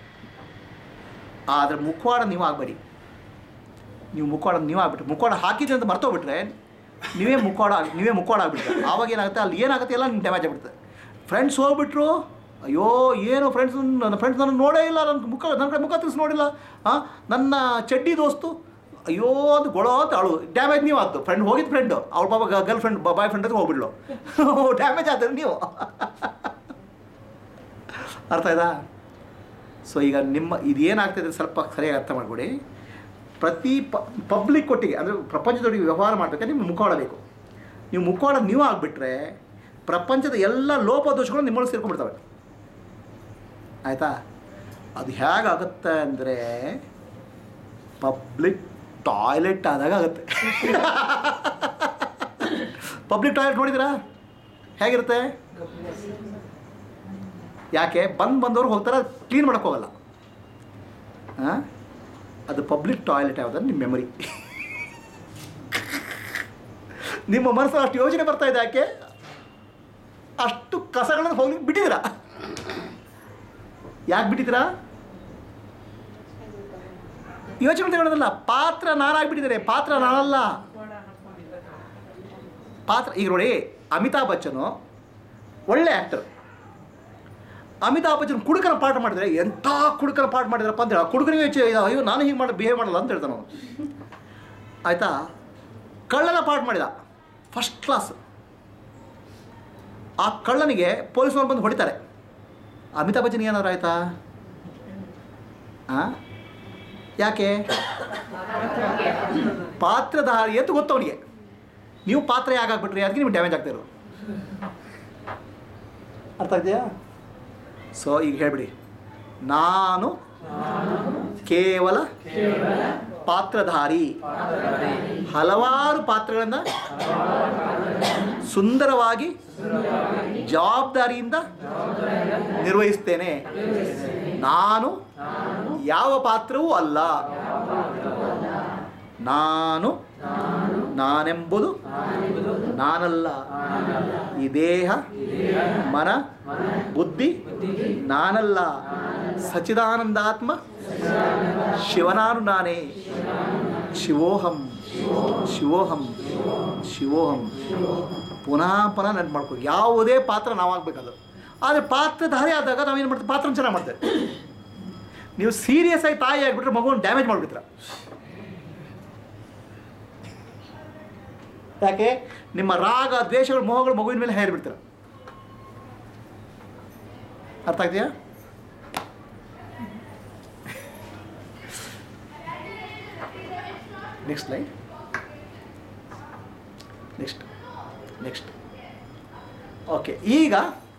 ಆದರೆ ಮುಖವಾಡ ನೀವು ಆಗಬೇಡಿ ನೀವು ಮುಖವಾಡ ನೀವು ಆಗ್ಬಿಟ್ರೆ ಮುಖವಾಡ ಹಾಕಿದ್ರೆ ಅಂತ ಮರ್ತೋಗ್ಬಿಟ್ರೆ ನೀವೇ ಮುಖವಾಡ ಆಗ್- ನೀವೇ ಮುಖವಾಡ ಆಗ್ಬಿಟ್ರೆ ಆವಾಗ ಏನಾಗುತ್ತೆ ಅಲ್ಲಿ ಏನಾಗುತ್ತೆ ಎಲ್ಲ ನಿಮ್ಗೆ ಡ್ಯಾಮೇಜ್ ಆಗಿಬಿಡುತ್ತೆ ಫ್ರೆಂಡ್ಸ್ ಹೋಗ್ಬಿಟ್ರು ಅಯ್ಯೋ ಏನು ಫ್ರೆಂಡ್ಸ್ ನನ್ನ ಫ್ರೆಂಡ್ಸ್ ನನ್ನ ನೋಡೇ ಇಲ್ಲ ನನ್ನ ಮುಖ ನನ್ನ ಕಡೆ ಮುಖ ತಿರ್ಸಿ ನೋಡಿಲ್ಲ ಹಾಂ ನನ್ನ ಚಡ್ಡಿ ದೋಸ್ತು ಅಯ್ಯೋ ಅದು ಗೊಳೋ ಅಂತ ಅಳು ಡ್ಯಾಮೇಜ್ ನೀವು ಆಯ್ತು ಫ್ರೆಂಡ್ ಹೋಗಿದ್ದು ಫ್ರೆಂಡು ಅವ್ಳ ಪಾಪ ಗರ್ಲ್ ಫ್ರೆಂಡ್ ಬಾಯ್ ಫ್ರೆಂಡ್ ಹತ್ರ ಹೋಗ್ಬಿಡ್ಲು ಡ್ಯಾಮೇಜ್ ಆದ್ರೆ ನೀವು ಅರ್ಥ ಆಯ್ತಾ ಸೊ ಈಗ ನಿಮ್ಮ ಇದೇನಾಗ್ತಿದೆ ಸ್ವಲ್ಪ ಸರಿಯಾಗಿ ಅರ್ಥ ಮಾಡಿಕೊಡಿ ಪ್ರತಿ ಪ ಪಬ್ಲಿಕ್ ಒಟ್ಟಿಗೆ ಅಂದರೆ ಪ್ರಪಂಚದೊಟ್ಟಿಗೆ ವ್ಯವಹಾರ ಮಾಡಬೇಕಾದ್ರೆ ನಿಮ್ಮ ಮುಖವಾಡ ಬೇಕು ನೀವು ಮುಖವಾಡ ನೀವು ಆಗಿಬಿಟ್ರೆ ಪ್ರಪಂಚದ ಎಲ್ಲ ಲೋಪದೋಷಗಳು ನಿಮ್ಮೊಳಗೆ ಸೇರ್ಕೊಂಡ್ಬಿಡ್ತವೆ ಆಯಿತಾ ಅದು ಹೇಗಾಗುತ್ತೆ ಅಂದರೆ ಪಬ್ಲಿಕ್ ಟಾಯ್ಲೆಟ್ ಆದಾಗ ಆಗುತ್ತೆ ಪಬ್ಲಿಕ್ ಟಾಯ್ಲೆಟ್ ನೋಡಿದ್ದೀರಾ ಹೇಗಿರುತ್ತೆ ಯಾಕೆ ಬಂದು ಬಂದವರು ಹೋಗ್ತಾರೆ ಕ್ಲೀನ್ ಮಾಡೋಕ್ಕೆ ಹೋಗಲ್ಲ ಹಾಂ ಅದು ಪಬ್ಲಿಕ್ ಟಾಯ್ಲೆಟ್ ಯಾವುದಂದ್ರೆ ನಿಮ್ಮ ಮೆಮೊರಿ ನಿಮ್ಮ ಮನಸ್ಸಲ್ಲಿ ಅಷ್ಟು ಯೋಚನೆ ಬರ್ತಾ ಇದೆ ಯಾಕೆ ಅಷ್ಟು ಕಸಗಳನ್ನು ಹೋಗ್ಲಿಕ್ಕೆ ಬಿಟ್ಟಿದ್ದೀರಾ ಯಾಕೆ ಬಿಟ್ಟಿದ್ದೀರಾ ಯೋಚನೆ ತಗೊಳ್ಳೋದಲ್ಲ ಪಾತ್ರ ನಾನಾಗ್ಬಿಟ್ಟಿದ್ದಾರೆ ಪಾತ್ರ ನಾನಲ್ಲ ಪಾತ್ರ ಈಗ ನೋಡಿ ಅಮಿತಾಬ್ ಬಚ್ಚನು ಒಳ್ಳೆ ಆ್ಯಕ್ಟರ್ ಅಮಿತಾಬ್ ಬಚ್ಚನ್ ಕುಡುಕನ ಪಾಠ ಮಾಡಿದ್ರೆ ಎಂಥ ಕುಡುಕನ ಪಾಠ ಮಾಡಿದ್ರಪ್ಪ ಅಂತ ಹೇಳಿ ಆ ಕುಡುಕನಿಗೆ ಹೆಚ್ಚು ಇದು, ಅಯ್ಯೋ ನಾನು ಹೀಗೆ ಮಾಡಿ ಬಿಹೇವ್ ಮಾಡಲ್ಲ ಅಂತ ಹೇಳ್ತಾನೆ ಅವನು ಆಯಿತಾ ಕಳ್ಳನ ಪಾಠ ಮಾಡಿದ ಫಸ್ಟ್ ಕ್ಲಾಸ್ ಆ ಕಳ್ಳನಿಗೆ ಪೊಲೀಸ್ನವ್ರು ಬಂದು ಹೊಡಿತಾರೆ ಅಮಿತಾಬ್ ಬಚ್ಚನ್ ಏನಾದ್ರು ಆಯ್ತಾ ಆ? ಯಾಕೆ ಪಾತ್ರಧಾರಿ ಅಂತ ಗೊತ್ತು ಅವನಿಗೆ ನೀವು ಪಾತ್ರ ಯಾಕಾಗ್ಬಿಟ್ರಿ ಅದಕ್ಕೆ ನಿಮ್ಗೆ ಡ್ಯಾಮೇಜ್ ಆಗ್ತಾ ಇರೋದು ಅರ್ಥ ಇದೆಯಾ ಸೊ ಈಗ ಹೇಳ್ಬಿಡಿ ನಾನು ಕೇವಲ ಪಾತ್ರಧಾರಿ ಹಲವಾರು ಪಾತ್ರಗಳನ್ನು ಸುಂದರವಾಗಿ ಜವಾಬ್ದಾರಿಯಿಂದ ನಿರ್ವಹಿಸ್ತೇನೆ ನಾನು ಯಾವ ಪಾತ್ರವೂ ಅಲ್ಲ ನಾನು ನಾನೆಂಬುದು ನಾನಲ್ಲ ಈ ದೇಹ ಮನ ಬುದ್ಧಿ ನಾನಲ್ಲ ಸಚಿದಾನಂದಾತ್ಮ ಶಿವನಾನು ನಾನೇ ಶಿವೋಹಂ ಶಿವೋಹಂ ಶಿವೋಹಂ ಪುನಃ ಪುನಃ ನೆನ್ಪು ಮಾಡ್ಕೊ ಯಾವುದೇ ಪಾತ್ರ ನಾವಾಗಬೇಕದು ಆದರೆ ಪಾತ್ರಧಾರಿ ಆದಾಗ ನಾವೇನು ಮಾಡ್ತೀವಿ ಪಾತ್ರ ಚೆನ್ನಾಗಿ ಮಾಡ್ತೇವೆ ನೀವು ಸೀರಿಯಸ್ ಆಗಿ ತಾಯಿ ಆಗಿಬಿಟ್ರೆ ಮಗುವನ್ನು ಡ್ಯಾಮೇಜ್ ಮಾಡಿಬಿಡ್ತೀರ ಯಾಕೆ ನಿಮ್ಮ ರಾಗ ದ್ವೇಷಗಳು ಮೋಹಗಳು ಮಗುವಿನ ಮೇಲೆ ಹೇರಿಬಿಡ್ತೀರ ಅರ್ಥ ಆಗ್ತೀಯಾ next line next next okay ಈಗ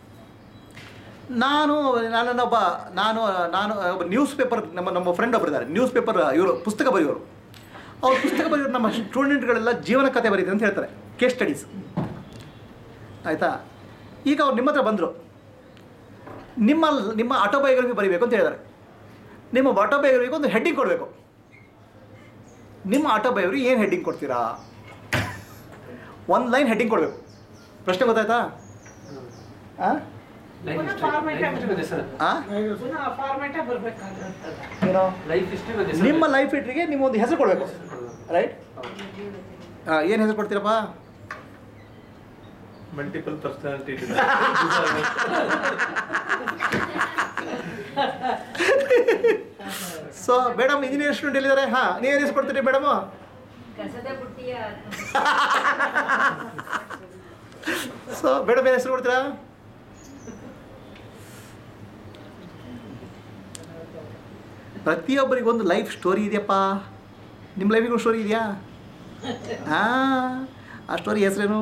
ನಾನು ನನ್ನೊಬ್ಬ ನಾನು ನಾನು ಒಬ್ಬ ನ್ಯೂಸ್ ಪೇಪರ್ ನಮ್ಮ ನಮ್ಮ ಫ್ರೆಂಡ್ ಒಬ್ಬರು ಇದ್ದಾರೆ ನ್ಯೂಸ್ ಪೇಪರ್ ಇವರು ಪುಸ್ತಕ ಬರೆಯೋರು ಅವ್ರು ಪುಸ್ತಕ ಬರೆಯೋರು ನಮ್ಮ ಸ್ಟೂಡೆಂಟ್ಗಳೆಲ್ಲ ಜೀವನ ಕಥೆ ಬರೀತಾರೆ ಅಂತ ಹೇಳ್ತಾರೆ ಕೇಸ್ ಸ್ಟಡೀಸ್ ಆಯಿತಾ ಈಗ ಅವ್ರು ನಿಮ್ಮ ಹತ್ರ ಬಂದರು ನಿಮ್ಮ ನಿಮ್ಮ ಆಟೋಬಯೋಗ್ರಫಿ ಬರೀಬೇಕು ಅಂತ ಹೇಳಿದ್ದಾರೆ ನಿಮ್ಮ ಆಟೋಬಯೋಗ್ರಫಿಗೆ ಒಂದು ಹೆಡ್ಡಿಂಗ್ ಕೊಡಬೇಕು ನಿಮ್ಮ ಆಟೋಬಯೋಗ್ರಫಿ ಏನು ಹೆಡ್ಡಿಂಗ್ ಕೊಡ್ತೀರಾ ಒಂದು ಲೈನ್ ಹೆಡ್ಡಿಂಗ್ ಕೊಡಬೇಕು ಪ್ರಶ್ನೆ ಗೊತ್ತಾಯ್ತಾ ಹಾಂ ಲೈಫ್ ಪುನಃ format ಹಿಸ್ಟ್ರಿ ಸರ್ ಹಾಂ ಪುನಃ ಫಾರ್ಮೇಟೇ ಬರ್ಬೇಕಾಗಿರ್ತದೆ ಏನೋ ಲೈಫ್ ಹಿಸ್ಟ್ರಿ ನಿಮ್ಮ ಲೈಫ್ ಹಿಟ್ರಿಗೆ ನಿಮ್ಮ ಒಂದು ಹೆಸರು ಕೊಡಬೇಕು ರೈಟ್ ಏನು ಹೆಸರು ಕೊಡ್ತೀರಪ್ಪ multiple personality so madam engineer student ಎಲ್ಲಿದ್ದಾರೆ ಹಾಂ ನೀವೇನು ಹೆಸರು ಕೊಡ್ತೀರಿ ಮೇಡಮು ಕಸದ ಬುಟ್ಟಿಯ ಸೊ ಮೇಡಮ್ ಏನು ಹೆಸರು ಕೊಡ್ತೀರಾ ಪ್ರತಿಯೊಬ್ಬರಿಗೂ ಒಂದು ಲೈಫ್ ಸ್ಟೋರಿ ಇದೆಯಪ್ಪ ನಿಮ್ಮ ಲೈಫಿಗೂ ಸ್ಟೋರಿ ಇದೆಯಾ ಹಾಂ ಆ ಸ್ಟೋರಿ ಹೆಸರೇನು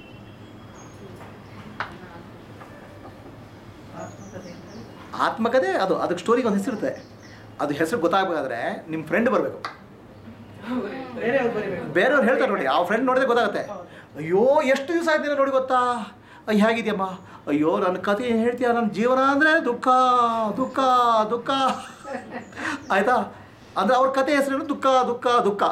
ಆತ್ಮಕಥೆ ಅದು ಅದಕ್ಕೆ ಸ್ಟೋರಿಗೆ ಒಂದು ಹೆಸರಿರುತ್ತೆ ಅದು ಹೆಸರು ಗೊತ್ತಾಗಬೇಕಾದ್ರೆ ನಿಮ್ಮ ಫ್ರೆಂಡ್ ಬರಬೇಕು ಬೇರೆಯವ್ರು ಬರಿಬೇಕು ಬೇರೆಯವ್ರು ಹೇಳ್ತಾರೆ ನೋಡಿ ಆ ಫ್ರೆಂಡ್ ನೋಡಿದ್ರೆ ಗೊತ್ತಾಗುತ್ತೆ ಅಯ್ಯೋ ಎಷ್ಟು ದಿವಸ ಆಯ್ತು ನೋಡಿ ಗೊತ್ತಾ ಅಯ್ಯ ಹೇಗಿದೆಯಮ್ಮ ಅಯ್ಯೋ ನನ್ನ ಕತೆ ಏನು ಹೇಳ್ತೀಯ ನನ್ನ ಜೀವನ ಅಂದರೆ ದುಃಖ ದುಃಖ ದುಃಖ ಆಯ್ತಾ ಅಂದರೆ ಅವ್ರ ಕತೆ ಹೆಸರೇನು ದುಃಖ ದುಃಖ ದುಃಖ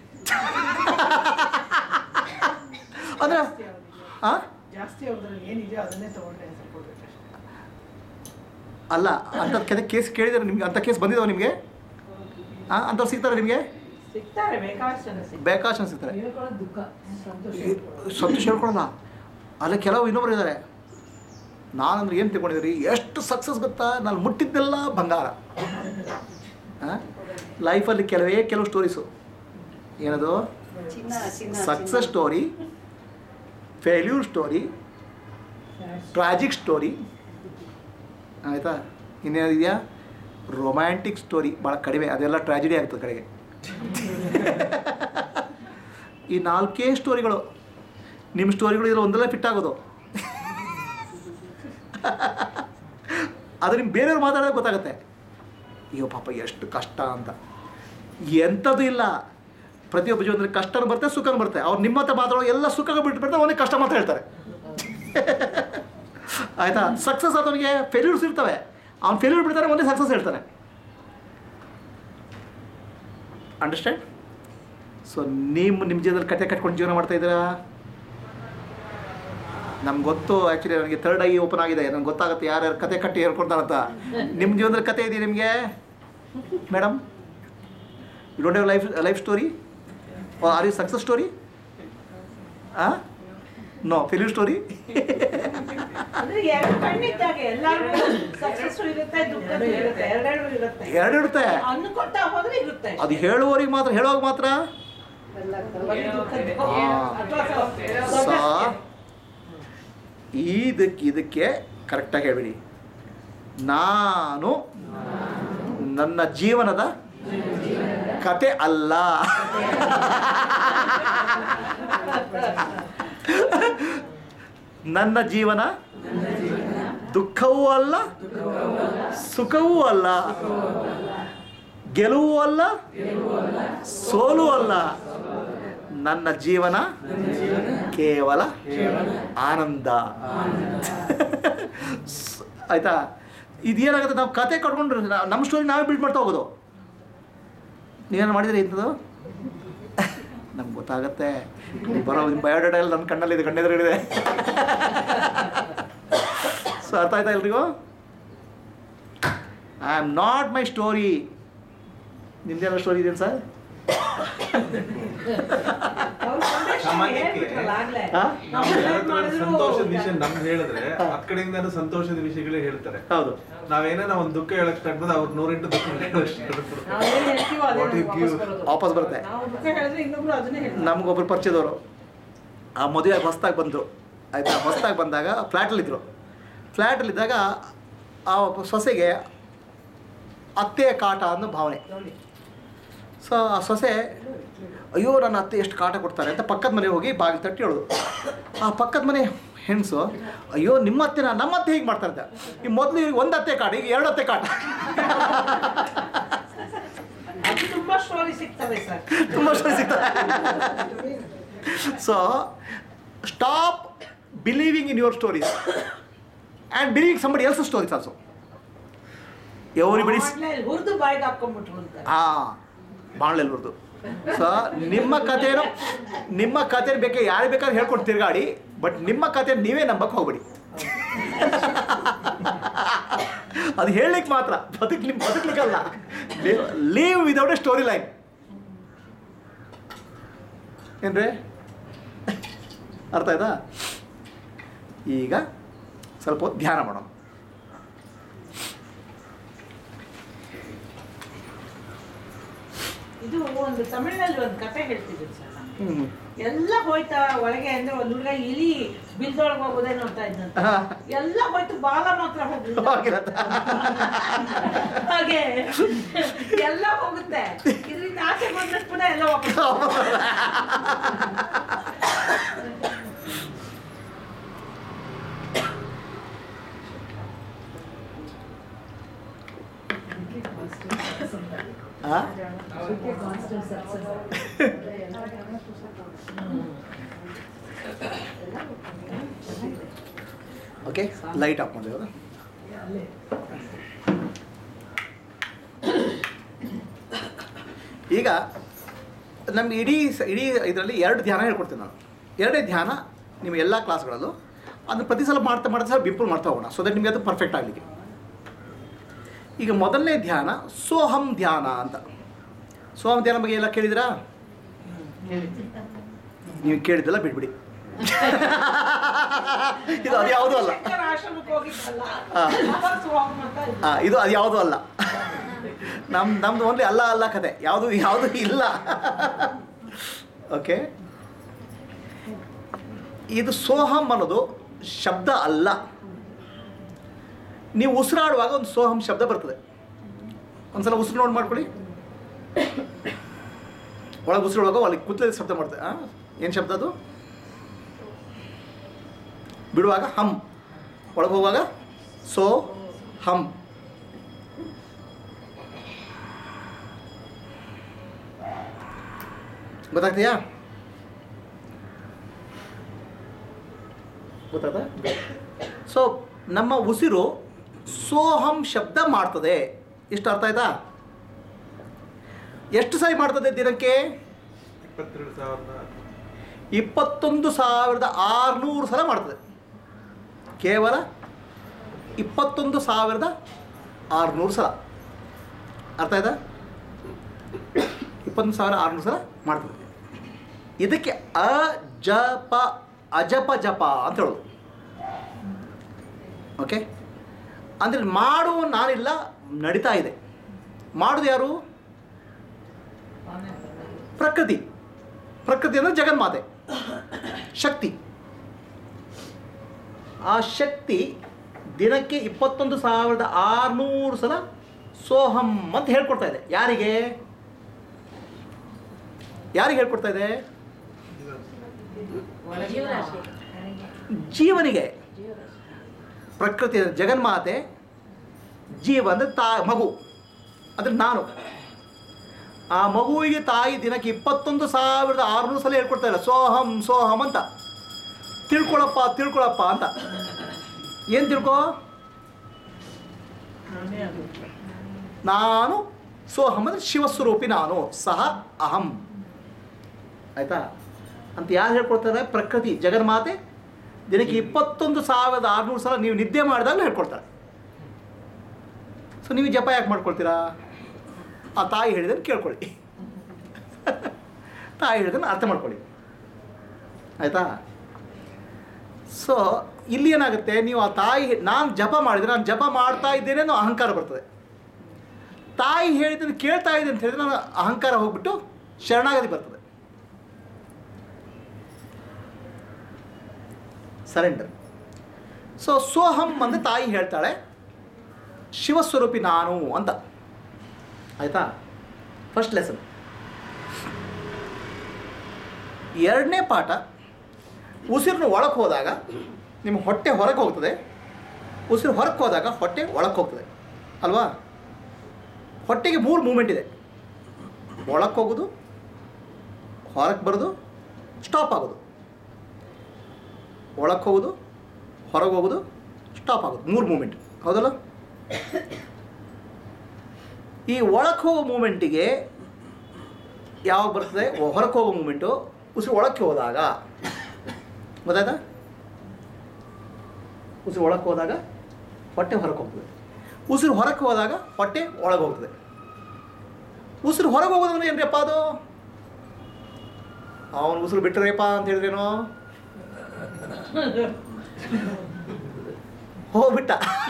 ಅಂದರೆ ಹಾಂ ಜಾಸ್ತಿ ಅವ್ರದ್ರಲ್ಲಿ ಏನಿದೆಯೋ ಅದನ್ನೇ ತಗೊಂಡೆ ಹೆಸರು ಕೊಡ್ಬೇಕಷ್ಟೇ ಅಲ್ಲ ಅಂಥದ್ದು ಕತೆ ಕೇಸ್ ಕೇಳಿದ್ರೆ ನಿಮ್ಗೆ ಅಂಥ ಕೇಸ್ ಬಂದಿದ್ದಾವೆ ನಿಮಗೆ ಹಾಂ ಅಂಥವ್ರು ಸಿಗ್ತಾರೆ ನಿಮಗೆ ಸಿಗ್ತಾರೆ ಬೇಕಾದಷ್ಟು ಜನ ಸಿಗ್ತಾರೆ ಬೇಕಾಷ್ಟು ಸಿಗ್ತಾರೆ ಹೇಳ್ಕೊಳ್ಳೋದು ದುಃಖ ಸಂತೋಷ ಈ ಸಂತೋಷ ಹೇಳ್ಕೊಳಲ್ಲ ಅಲ್ಲಿ ಕೆಲವು ಇನ್ನೊಬ್ರು ಇದ್ದಾರೆ ನಾನಂದ್ರೆ ಏನು ತಿಳ್ಕೊಂಡಿದ್ದೀರಿ ಎಷ್ಟು ಸಕ್ಸಸ್ ಗೊತ್ತಾ ನಾನು ಮುಟ್ಟಿದ್ದೆಲ್ಲ ಬಂಗಾರ ಲೈಫಲ್ಲಿ ಕೆಲವೇ ಕೆಲವು ಸ್ಟೋರೀಸು ಏನದು ಚಿನ್ನ ಚಿನ್ನ success story failure story tragic story ಆಯಿತಾ ಇನ್ನೇನಿದೆಯಾ ರೊಮ್ಯಾಂಟಿಕ್ ಸ್ಟೋರಿ ಭಾಳ ಕಡಿಮೆ ಅದೆಲ್ಲ ಟ್ರಾಜಿಡಿ ಆಗ್ತದೆ ಕಡೆಗೆ ಈ ನಾಲ್ಕೇ ಸ್ಟೋರಿಗಳು ನಿಮ್ಮ ಸ್ಟೋರಿಗಳು ಇದ್ರಲ್ಲಿ ಒಂದರಲ್ಲೇ ಫಿಟ್ ಆಗೋದು ಅದು ನಿಮ್ಗೆ ಬೇರೆಯವ್ರು ಮಾತಾಡೋದು ಗೊತ್ತಾಗುತ್ತೆ ಅಯ್ಯೋ ಪಾಪ ಎಷ್ಟು ಕಷ್ಟ ಅಂತ ಎಂಥದ್ದು ಇಲ್ಲ ಪ್ರತಿಯೊಬ್ಬ ಜೀವನದಲ್ಲಿ ಕಷ್ಟನೂ ಬರುತ್ತೆ ಸುಖನೂ ಬರುತ್ತೆ ಅವ್ರು ನಿಮ್ಮ ಹತ್ರ ಮಾತಾಡೋ ಎಲ್ಲ ಸುಖ ಬಿಟ್ಬಿಡ್ತಾರೆ ಅವನಿಗೆ ಕಷ್ಟ ಮಾತ್ರ ಹೇಳ್ತಾರೆ ಆಯಿತಾ ಸಕ್ಸಸ್ ಆದವನಿಗೆ ಫೇಲ್ಯೂರ್ಸ್ ಇರ್ತವೆ ಅವ್ನು ಫೇಲ್ಯೂರ್ ಬಿಡ್ತಾನೆ ಒಂದೇ ಸಕ್ಸಸ್ ಹೇಳ್ತಾನೆ ಅಂಡರ್ಸ್ಟ್ಯಾಂಡ್ ಸೊ ನೀವು ನಿಮ್ಮ ಜೀವನದಲ್ಲಿ ಕತೆ ಕಟ್ಕೊಂಡು ಜೀವನ ಮಾಡ್ತಾ ಇದ್ದೀರಾ ನಮ್ಗೆ ಗೊತ್ತು ಆ್ಯಕ್ಚುಲಿ ನನಗೆ ಥರ್ಡ್ ಐ ಓಪನ್ ಆಗಿದೆ ನನಗೆ ಗೊತ್ತಾಗುತ್ತೆ ಯಾರ್ಯಾರು ಕತೆ ಕಟ್ಟಿ ಹೇಳ್ಕೊಡ್ತಾರಂತ ನಿಮ್ಮ ಜೀವನದಲ್ಲಿ ಕತೆ ಇದೆಯಾ ನಿಮಗೆ madam you don't have life life story are you success story ಹಾಂ ನೋ ಫಿಲ್ಮ್ ಸ್ಟೋರಿ ಅಂದ್ರೆ ಎರಡು ಕಣ್ಣಿದ್ದಾಗೆ ಎಲ್ಲರಿಗೂ ಸಕ್ಸಸ್ ಇರುತ್ತೆ ದುಃಖನೂ ಇರುತ್ತೆ ಎರಡೆರಡು ಇರುತ್ತೆ ಎರಡು ಇರುತ್ತೆ ಅನ್ನು ಕೊಟ್ಟ ಹೋದ್ರೆ ಇರುತ್ತೆ ಅದು ಹೇಳುವವರಿಗೆ ಮಾತ್ರ ಹೇಳುವಾಗ ಮಾತ್ರ ಎಲ್ಲ ಬರೀ ದುಃಖದ್ದು. ಆ. ಅಥವಾ ಸೊ ಸೊಗಸ್ಗೆ. ಇದಕ್ಕೆ ಇದಕ್ಕೆ ಕರೆಕ್ಟಾಗಿ ಹೇಳ್ಬಿಡಿ ನಾನು ನನ್ನ ಜೀವನದ ಕತೆ ಅಲ್ಲ ನನ್ನ ಜೀವನ ದುಃಖವೂ ಅಲ್ಲ ಸುಖವೂ ಅಲ್ಲ ಗೆಲುವು ಅಲ್ಲ ಸೋಲು ಅಲ್ಲ ನನ್ನ ಜೀವನ ಕೇವಲ ಆನಂದ ಸ್- ಆಯ್ತಾ ಇದೇನಾಗುತ್ತೆ ನಾವು ಕತೆ ಕಟ್ಕೊಂಡ್ರೆ ನಾ- ನಮ್ಮ ಸ್ಟೋರಿ ನಾವೇ ಬಿಲ್ಡ್ ಮಾಡ್ತಾ ಹೋಗೋದು ನೀವೇನು ಮಾಡಿದ್ರಿ ಇಂಥದ್ದು ನಮ್ಗೆ ಗೊತ್ತಾಗತ್ತೆ ನೀವು ಬರೋ ನಿಮ್ಮ ಬಯೋಡೇಟಾ ಎಲ್ಲ ನನ್ನ ಕಣ್ಣಲ್ಲಿದೆ ಕಣ್ಣೆದುರುಗಿದೆ ಸೊ ಅರ್ಥ ಆಯ್ತಾ ಎಲ್ರಿಗೂ I am not my story ನಿಮ್ದೇನೋ ಸ್ಟೋರಿ ಇದೆ ಸರ್ ಅವ್ರು ಸಂದೇಶ ಸಾಮಾನ್ಯಕ್ಕೆ ಹೇಳ್ಬಿಟ್ರಲ್ಲ ಆಗ್ಲೇ. ಹಾ? ನಾವು ನಾವು ಏನ್ ಯಾರಾದ್ರೂ ಮಾಡಿದ್ರು ಸಂತೋಷದ ವಿಷಯ ನಮ್ಗೆ ಹೇಳಿದ್ರೆ ಹಾ. ಆ ಕಡೆಯಿಂದ ಸಂತೋಷದ ವಿಷಯಗಳೇ ಹೇಳ್ತಾರೆ ಹೌದು ನಾವೇನ ಒಂದು ದುಃಖ ಹೇಳಕ್ ಸ್ಟಾರ್ಟ್ ಮಾಡಿದ್ರೆ ಅವ್ರು ನೂರೆಂಟು ದುಃಖ ಹೇಳಕ್ start ಮಾಡ್ತಾರೆ. ನಾವೇನ್ ಹೇಳ್ತೀವೋ ಅದೇ What you ನಮ್ಗೆ give. ವಾಪಸ್ ಬರೋದು. ವಾಪಸ್ ಬರುತ್ತೆ ನಾವು ದುಃಖ ಹೇಳಿದ್ರೆ ಇನ್ನೊಬ್ರು ಅದನ್ನೇ ಹೇಳ್ತಾರೆ ನಮಗೊಬ್ರು ಪರಿಚಯದವರು ಆ ಮದುವೆ ಹೊಸ್ದಾಗಿ ಬಂದರು ಆಯಿತಾ ಹೊಸ್ದಾಗಿ ಬಂದಾಗ ಫ್ಲ್ಯಾಟಲ್ಲಿದ್ದರು ಫ್ಲ್ಯಾಟಲ್ಲಿದ್ದಾಗ ಆ ಒಬ್ಬ ಸೊಸೆಗೆ ಅತ್ತೆಯ ಕಾಟ ಅನ್ನೋ ಭಾವನೆ ಸೊ ಆ ಸೊಸೆ ಅಯ್ಯೋ ನನ್ನ ಅತ್ತೆ ಎಷ್ಟು ಕಾಟ ಕೊಡ್ತಾರೆ ಅಂತ ಪಕ್ಕದ ಮನೆ ಹೋಗಿ ಬಾಗಿಲು ತಟ್ಟಿ ಹೇಳೋದು ಆ ಪಕ್ಕದ ಮನೆ ಹೆಣ್ಸು ಅಯ್ಯೋ ನಿಮ್ಮ ಅತ್ತೆನ ನಮ್ಮ ಅತ್ತೆ ಹೇಗೆ ಮಾಡ್ತಾರೆ ಅಂತ ಈ ಮೊದಲು ಇವ್ರಿಗೆ ಒಂದು ಅತ್ತೆ ಕಾಟ ಈಗ ಎರಡು ಅತ್ತೆ ಕಾಟ ಅದು ತುಂಬಾ ಸ್ಟೋರಿ ಸಿಗ್ತವೆ ಸರ್ ತುಂಬ ಸ್ಟೋರಿ ಸಿಗ್ತದೆ so stop believing in your stories and believing somebody else stories also everybody ಹುರಿದು ಬಾಯಿಗೆ ಹಾಕೊಂಡ್ಬಿಟ್ರು ಅಂತ ಹಾಂ ಬಾಣಲೆಲ್ವರ್ದು ಸೊ ನಿಮ್ಮ ಕಥೆನೂ ನಿಮ್ಮ ಕಥೆ ಬೇಕಾ ಯಾರು ಬೇಕಾದ್ರೆ ಹೇಳ್ಕೊಂಡು ತಿರುಗಾಡಿ ಬಟ್ ನಿಮ್ಮ ಕಥೆ ನೀವೇ ನಂಬಕ್ಕೆ ಹೋಗ್ಬೇಡಿ ಅದು ಹೇಳಲಿಕ್ಕೆ ಮಾತ್ರ ಬದುಕ್ಲಿ ಬದುಕ್ಲಿಕ್ಕಲ್ಲ live without a story line ಏನ್ರಿ ಅರ್ಥ ಆಯ್ತಾ ಈಗ ಸ್ವಲ್ಪ ಹೊತ್ತು ಧ್ಯಾನ ಮಾಡೋಣ ಇದು ಒಂದು ತಮಿಳಿನಲ್ಲಿ ಒಂದು ಕತೆ ಹೇಳ್ತಿದ್ರು ಸರ್ ನಾನು ಹ್ಞೂ ಎಲ್ಲ ಹೋಯ್ತಾ ಒಳಗೆ ಅಂದ್ರೆ ಒಂದ್ ಹುಡುಗ ಇಲಿ ಬಿಲ್ದೊಳಗೆ ಹೋಗೋದೇನೋ ಅಂತ ಇದ್ದಂತ ಹಾ. ಎಲ್ಲ ಹೋಯ್ತು ಬಾಲ ಮಾತ್ರ ಹೋಗ್ಲಿಲ್ಲ ಹೋಗಿರತ್ತ ಹಾಗೆ ಎಲ್ಲ ಹೋಗುತ್ತೆ ಇದರಿಂದ ಆಚೆ ಬಂದ್ರೆ ಕೂಡ ಎಲ್ಲ ವಾಪಸ್ ಆ? ಓಕೆ ಲೈಟ್ ಆಫ್ ಮಾಡಿ ಇವಾಗ ಈಗ ನಮ್ಗೆ ಇಡೀ ಸ- ಇಡೀ ಇದರಲ್ಲಿ ಎರಡು ಧ್ಯಾನ ಹೇಳ್ಕೊಡ್ತೀನಿ ನಾನು ಎರಡೇ ಧ್ಯಾನ ನಿಮ್ಮ ಎಲ್ಲ ಕ್ಲಾಸ್ಗಳಲ್ಲೂ ಅದನ್ನು ಪ್ರತಿ ಸಲ ಮಾಡ್ತಾ ಮಾಡ್ತಾ ಸಲ ಇಂಪ್ರೂವ್ ಮಾಡ್ತಾ ಹೋಗೋಣ ಸೊ ದಟ್ ನಿಮಗೆ ಅದು ಪರ್ಫೆಕ್ಟ್ ಆಗಲಿಕ್ಕೆ ಈಗ ಮೊದಲನೇ ಧ್ಯಾನ ಸೋಹಂ ಧ್ಯಾನ ಅಂತ ಸೋಹಂ ಧ್ಯಾನ ಬಗ್ಗೆ ಎಲ್ಲ ಕೇಳಿದಿರಾ ನೀವು ಕೇಳಿದ್ದೆಲ್ಲ ಬಿಡ್ಬಿಡಿ ಇದು ಅದು ಯಾವುದೂ ಅಲ್ಲ ಶಂಕರ ಆಶ್ರಮಕ್ಕೆ ಹೋಗಿದ್ರಲ್ಲ ಹಾ. ಅವಾಗ ಸ್ವಾಮಿ ಅಂತ ಇದ್ರು. ಆ, ಇದು ಅದು ಯಾವುದೂ ಅಲ್ಲ ನಮ್ ನಮ್ದು ಓನ್ಲಿ ಅಲ್ಲ ಅಲ್ಲ ಕತೆ ಯಾವುದು ಯಾವುದು ಇಲ್ಲ ಓಕೆ ಇದು ಸೋಹಂ ಅನ್ನೋದು ಶಬ್ದ ಅಲ್ಲ ನೀವು ಉಸಿರಾಡುವಾಗ ಒಂದು ಸೋಹಂ ಶಬ್ದ ಬರ್ತದೆ ಒಂದ್ಸಲ ಉಸಿರು ನೋಡಿ ಮಾಡ್ಕೊಳ್ಳಿ ಒಳಗೆ ಉಸಿರುವಾಗ ಅಲ್ಲಿ ಕೂತಲೇ ಶಬ್ದ ಮಾಡ್ತದೆ ಏನು ಶಬ್ದ ಅದು ಬಿಡುವಾಗ ಹಮ್ ಒಳಗೆ ಹೋಗುವಾಗ ಸೋ ಹಮ್ ಗೊತ್ತಾಗ್ತೀಯಾ ಗೊತ್ತಾಗ್ತಾ ಸೊ ನಮ್ಮ ಉಸಿರು ಸೋಹಂ ಶಬ್ದ ಮಾಡ್ತದೆ ಇಷ್ಟು ಅರ್ಥ ಆಯ್ತಾ ಎಷ್ಟು ಸಾರಿ ಮಾಡ್ತದೆ ದಿನಕ್ಕೆ ಇಪ್ಪತ್ತೆರಡು ಸಾವಿರದ ಇಪ್ಪತ್ತೊಂದು ಸಾವಿರದ ಆರುನೂರು ಸಲ ಮಾಡ್ತದೆ ಕೇವಲ ಇಪ್ಪತ್ತೊಂದು ಸಾವಿರದ ಆರುನೂರು ಸಲ ಅರ್ಥ ಆಯ್ತಾ ಇಪ್ಪತ್ತೊಂದು ಸಾವಿರ ಆರುನೂರು ಸಲ ಮಾಡ್ತದೆ ಇದಕ್ಕೆ ಅಜಪ ಅಜಪ ಜಪ ಅಂತ ಹೇಳೋದು ಓಕೆ ಅಂದರೆ ಮಾಡುವ ನಾನಿಲ್ಲ ನಡೀತಾ ಇದೆ ಮಾಡೋದು ಯಾರು ಪ್ರಕೃತಿ ಪ್ರಕೃತಿ ಅಂದರೆ ಜಗನ್ಮಾತೆ ಶಕ್ತಿ ಆ ಶಕ್ತಿ ದಿನಕ್ಕೆ ಇಪ್ಪತ್ತೊಂದು ಸಾವಿರದ ಆರುನೂರು ಸಲ ಸೋಹಂ ಅಂತ ಹೇಳ್ಕೊಡ್ತಾ ಇದೆ ಯಾರಿಗೆ ಯಾರಿಗೆ ಹೇಳ್ಕೊಡ್ತಾ ಇದೆ ಜೀವರಾಶಿ ಜೀವನಿಗೆ ಪ್ರಕೃತಿ ಜಗನ್ಮಾತೆ ಜೀವ ಅಂದರೆ ತಾ ಮಗು ಅಂದರೆ ನಾನು ಆ ಮಗುವಿಗೆ ತಾಯಿ ದಿನಕ್ಕೆ ಇಪ್ಪತ್ತೊಂದು ಸಾವಿರದ ಆರುನೂರು ಸಲ ಹೇಳ್ಕೊಡ್ತಾ ಇಲ್ಲ ಸೋಹಂ ಸೋಹಂ ಅಂತ ತಿಳ್ಕೊಳಪ್ಪ ತಿಳ್ಕೊಳಪ್ಪ ಅಂತ ಏನು ತಿಳ್ಕೊ ನಾನೇ ಅದು. ನಾನು ಸೋಹಂ ಅಂದರೆ ಶಿವಸ್ವರೂಪಿ ನಾನು ಸಹ ಅಹಂ ಆಯ್ತಾ ಅಂತ ಯಾರು ಹೇಳ್ಕೊಡ್ತಾರೆ ಪ್ರಕೃತಿ ಜಗನ್ಮಾತೆ ದಿನಕ್ಕೆ ಇಪ್ಪತ್ತೊಂದು ಸಾವಿರದ ಆರುನೂರು ಸಲ ನೀವು ನಿದ್ದೆ ಮಾಡಿದಾಗ ಹೇಳ್ಕೊಡ್ತಾರೆ ಸೊ ನೀವು ಜಪ ಯಾಕೆ ಮಾಡ್ಕೊಳ್ತೀರಾ ಆ ತಾಯಿ ಹೇಳಿದ್ದನ್ನು ಕೇಳ್ಕೊಳ್ಳಿ ತಾಯಿ ಹೇಳಿದ್ದನ್ನು ಅರ್ಥ ಮಾಡ್ಕೊಳ್ಳಿ ಆಯಿತಾ ಸೊ ಇಲ್ಲಿ ಏನಾಗುತ್ತೆ ನೀವು ಆ ತಾಯಿ ನಾನು ಜಪ ಮಾಡಿದರೆ ನಾನು ಜಪ ಮಾಡ್ತಾ ಇದ್ದೇನೆ ಅನ್ನೋ ಅಹಂಕಾರ ಬರ್ತದೆ ತಾಯಿ ಹೇಳಿದ್ದನ್ನು ಕೇಳ್ತಾ ಇದೆ ಅಂತ ಹೇಳಿದ್ರೆ ನಾನು ಅಹಂಕಾರ ಹೋಗ್ಬಿಟ್ಟು ಶರಣಾಗತಿ ಬರ್ತದೆ ಸರೆಂಡರ್ ಸೊ ಸೋಹಂ ಅಂದರೆ ತಾಯಿ ಹೇಳ್ತಾಳೆ ಶಿವಸ್ವರೂಪಿ ನಾನು ಅಂತ ಆಯಿತಾ ಫಸ್ಟ್ ಲೆಸನ್ ಎರಡನೇ ಪಾಠ ಉಸಿರನ್ನು ಒಳಗೆ ಹೋದಾಗ ನಿಮ್ಮ ಹೊಟ್ಟೆ ಹೊರಗೆ ಹೋಗ್ತದೆ ಉಸಿರು ಹೊರಗೆ ಹೋದಾಗ ಹೊಟ್ಟೆ ಒಳಗೆ ಹೋಗ್ತದೆ ಅಲ್ವಾ ಹೊಟ್ಟೆಗೆ ಮೂರು ಮೂಮೆಂಟ್ ಇದೆ ಒಳಕ್ಕೆ ಹೋಗೋದು ಹೊರಗೆ ಬರೋದು ಸ್ಟಾಪ್ ಆಗೋದು ಒಳಕ್ಕೆ ಹೋಗೋದು ಹೊರಗೆ ಹೋಗೋದು ಸ್ಟಾಪ್ ಆಗೋದು ಮೂರು ಮೂಮೆಂಟ್ ಹೌದಲ್ಲ ಈ ಒಳಕ್ಕೆ ಹೋಗೋ ಮೂಮೆಂಟಿಗೆ ಯಾವಾಗ ಬರ್ತದೆ ಹೊರಕ್ಕೆ ಹೋಗೋ ಮೂಮೆಂಟು ಉಸಿರು ಒಳಕ್ಕೆ ಹೋದಾಗ ಗೊತ್ತಾಯ್ತಾ ಉಸಿರು ಒಳಕ್ಕೆ ಹೋದಾಗ ಹೊಟ್ಟೆ ಹೊರಗೆ ಹೋಗ್ತದೆ ಉಸಿರು ಹೊರಕ್ಕೆ ಹೋದಾಗ ಹೊಟ್ಟೆ ಒಳಗೆ ಹೋಗ್ತದೆ ಉಸಿರು ಹೊರಗೆ ಹೋಗೋದಂದ್ರೆ ಏನ್ರಿಪ್ಪ ಅದು ಅವನು ಉಸಿರು ಬಿಟ್ಟರೇಪ್ಪ ಅಂತ ಹೇಳಿದ್ರೇನೋ ಹೋಗ್ಬಿಟ್ಟ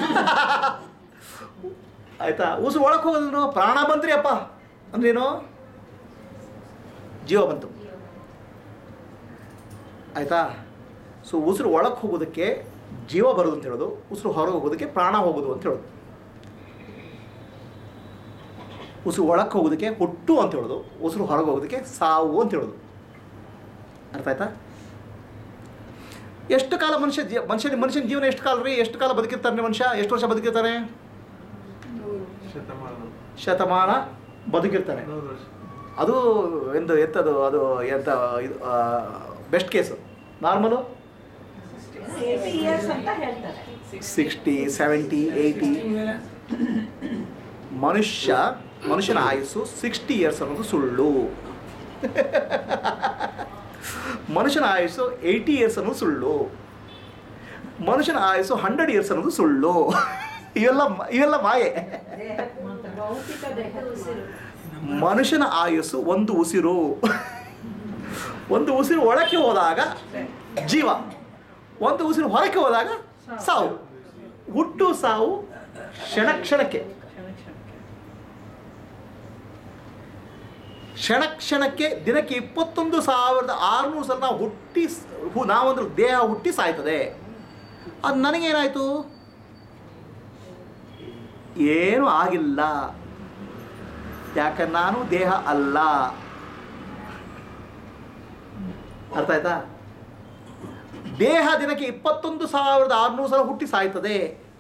ಆಯ್ತಾ ಉಸಿರು ಒಳಕ್ಕೆ ಹೋಗೋದೇನು ಪ್ರಾಣ ಬಂದ್ರಿ ಅಪ್ಪ ಅಂದ್ರೇನು ಜೀವ ಬಂತು ಆಯಿತಾ ಸೊ ಉಸಿರು ಒಳಗೆ ಹೋಗೋದಕ್ಕೆ ಜೀವ ಬರೋದು ಅಂತ ಹೇಳೋದು ಉಸಿರು ಹೊರಗೆ ಹೋಗೋದಕ್ಕೆ ಪ್ರಾಣ ಹೋಗೋದು ಅಂತ ಹೇಳೋದು ಉಸಿರು ಒಳಕ್ಕೆ ಹೋಗೋದಕ್ಕೆ ಹುಟ್ಟು ಅಂತ ಹೇಳೋದು ಉಸಿರು ಹೊರಗೆ ಹೋಗೋದಕ್ಕೆ ಸಾವು ಅಂತ ಹೇಳೋದು ಅರ್ಥ ಆಯ್ತಾ ಎಷ್ಟು ಕಾಲ ಮನುಷ್ಯ ಜೀ ಮನುಷ್ಯನ ಮನುಷ್ಯನ ಜೀವನ ಎಷ್ಟು ಕಾಲ ರೀ ಎಷ್ಟು ಕಾಲ ಬದುಕಿರ್ತಾನೆ ಮನುಷ್ಯ ಎಷ್ಟು ವರ್ಷ ಬದುಕಿರ್ತಾನೆ ಶತಮಾನ ಶತಮಾನ ಬದುಕಿರ್ತಾನೆ ನೂರು ವರ್ಷ ಅದು ಎಂದು ಎಂಥದ್ದು ಅದು ಎಂಥ ಇದು best case normal eighty years ಅಂತ ಹೇಳ್ತಾರೆ ಸಿಕ್ಸ್ಟಿ ಸೆವೆಂಟಿ ಏಯ್ಟಿ ಮನುಷ್ಯ ಮನುಷ್ಯನ ಆಯುಸ್ಸು ಸಿಕ್ಸ್ಟಿ ಇಯರ್ಸ್ ಅನ್ನೋದು ಸುಳ್ಳು ಮನುಷ್ಯನ ಆಯುಸ್ಸು ಏಯ್ಟಿ ಇಯರ್ಸ್ ಅನ್ನೋದು ಸುಳ್ಳು ಮನುಷ್ಯನ ಆಯುಸ್ಸು ಹಂಡ್ರೆಡ್ ಇಯರ್ಸ್ ಅನ್ನೋದು ಸುಳ್ಳು ಇವೆಲ್ಲ ಮ- ಇವೆಲ್ಲ ಮಾಯೆ ಭೌತಿಕ ದೇಹದ ಉಸಿರು ಮನುಷ್ಯನ ಆಯುಸ್ಸು ಒಂದು ಉಸಿರು ಒಂದು ಉಸಿರು ಒಳಕ್ಕೆ ಹೋದಾಗ ಜೀವ ಒಂದು ಉಸಿರು ಹೊರಕ್ಕೆ ಹೋದಾಗ ಸಾವು ಹುಟ್ಟು ಸಾವು ಕ್ಷಣ ಕ್ಷಣಕ್ಕೆ ಕ್ಷಣ ಕ್ಷಣಕ್ಕೆ ದಿನಕ್ಕೆ ಇಪ್ಪತ್ತೊಂದು ಸಾವಿರದ ಆರುನೂರು ಸಲ ನಾವು ಹುಟ್ಟಿ ಸ್- ಹು- ನಾವೊಂದು ದೇಹ ಹುಟ್ಟಿ ಸಾಯ್ತದೆ ಅದು ನನಗೇನಾಯಿತು ಏನೂ ಆಗಿಲ್ಲ ಯಾಕೆ ನಾನು ದೇಹ ಅಲ್ಲ ಅರ್ಥ ಆಯ್ತಾ ದೇಹ ದಿನಕ್ಕೆ ಇಪ್ಪತ್ತೊಂದು ಸಾವಿರದ ಆರುನೂರು ಸಲ ಹುಟ್ಟಿ ಸಾಯ್ತದೆ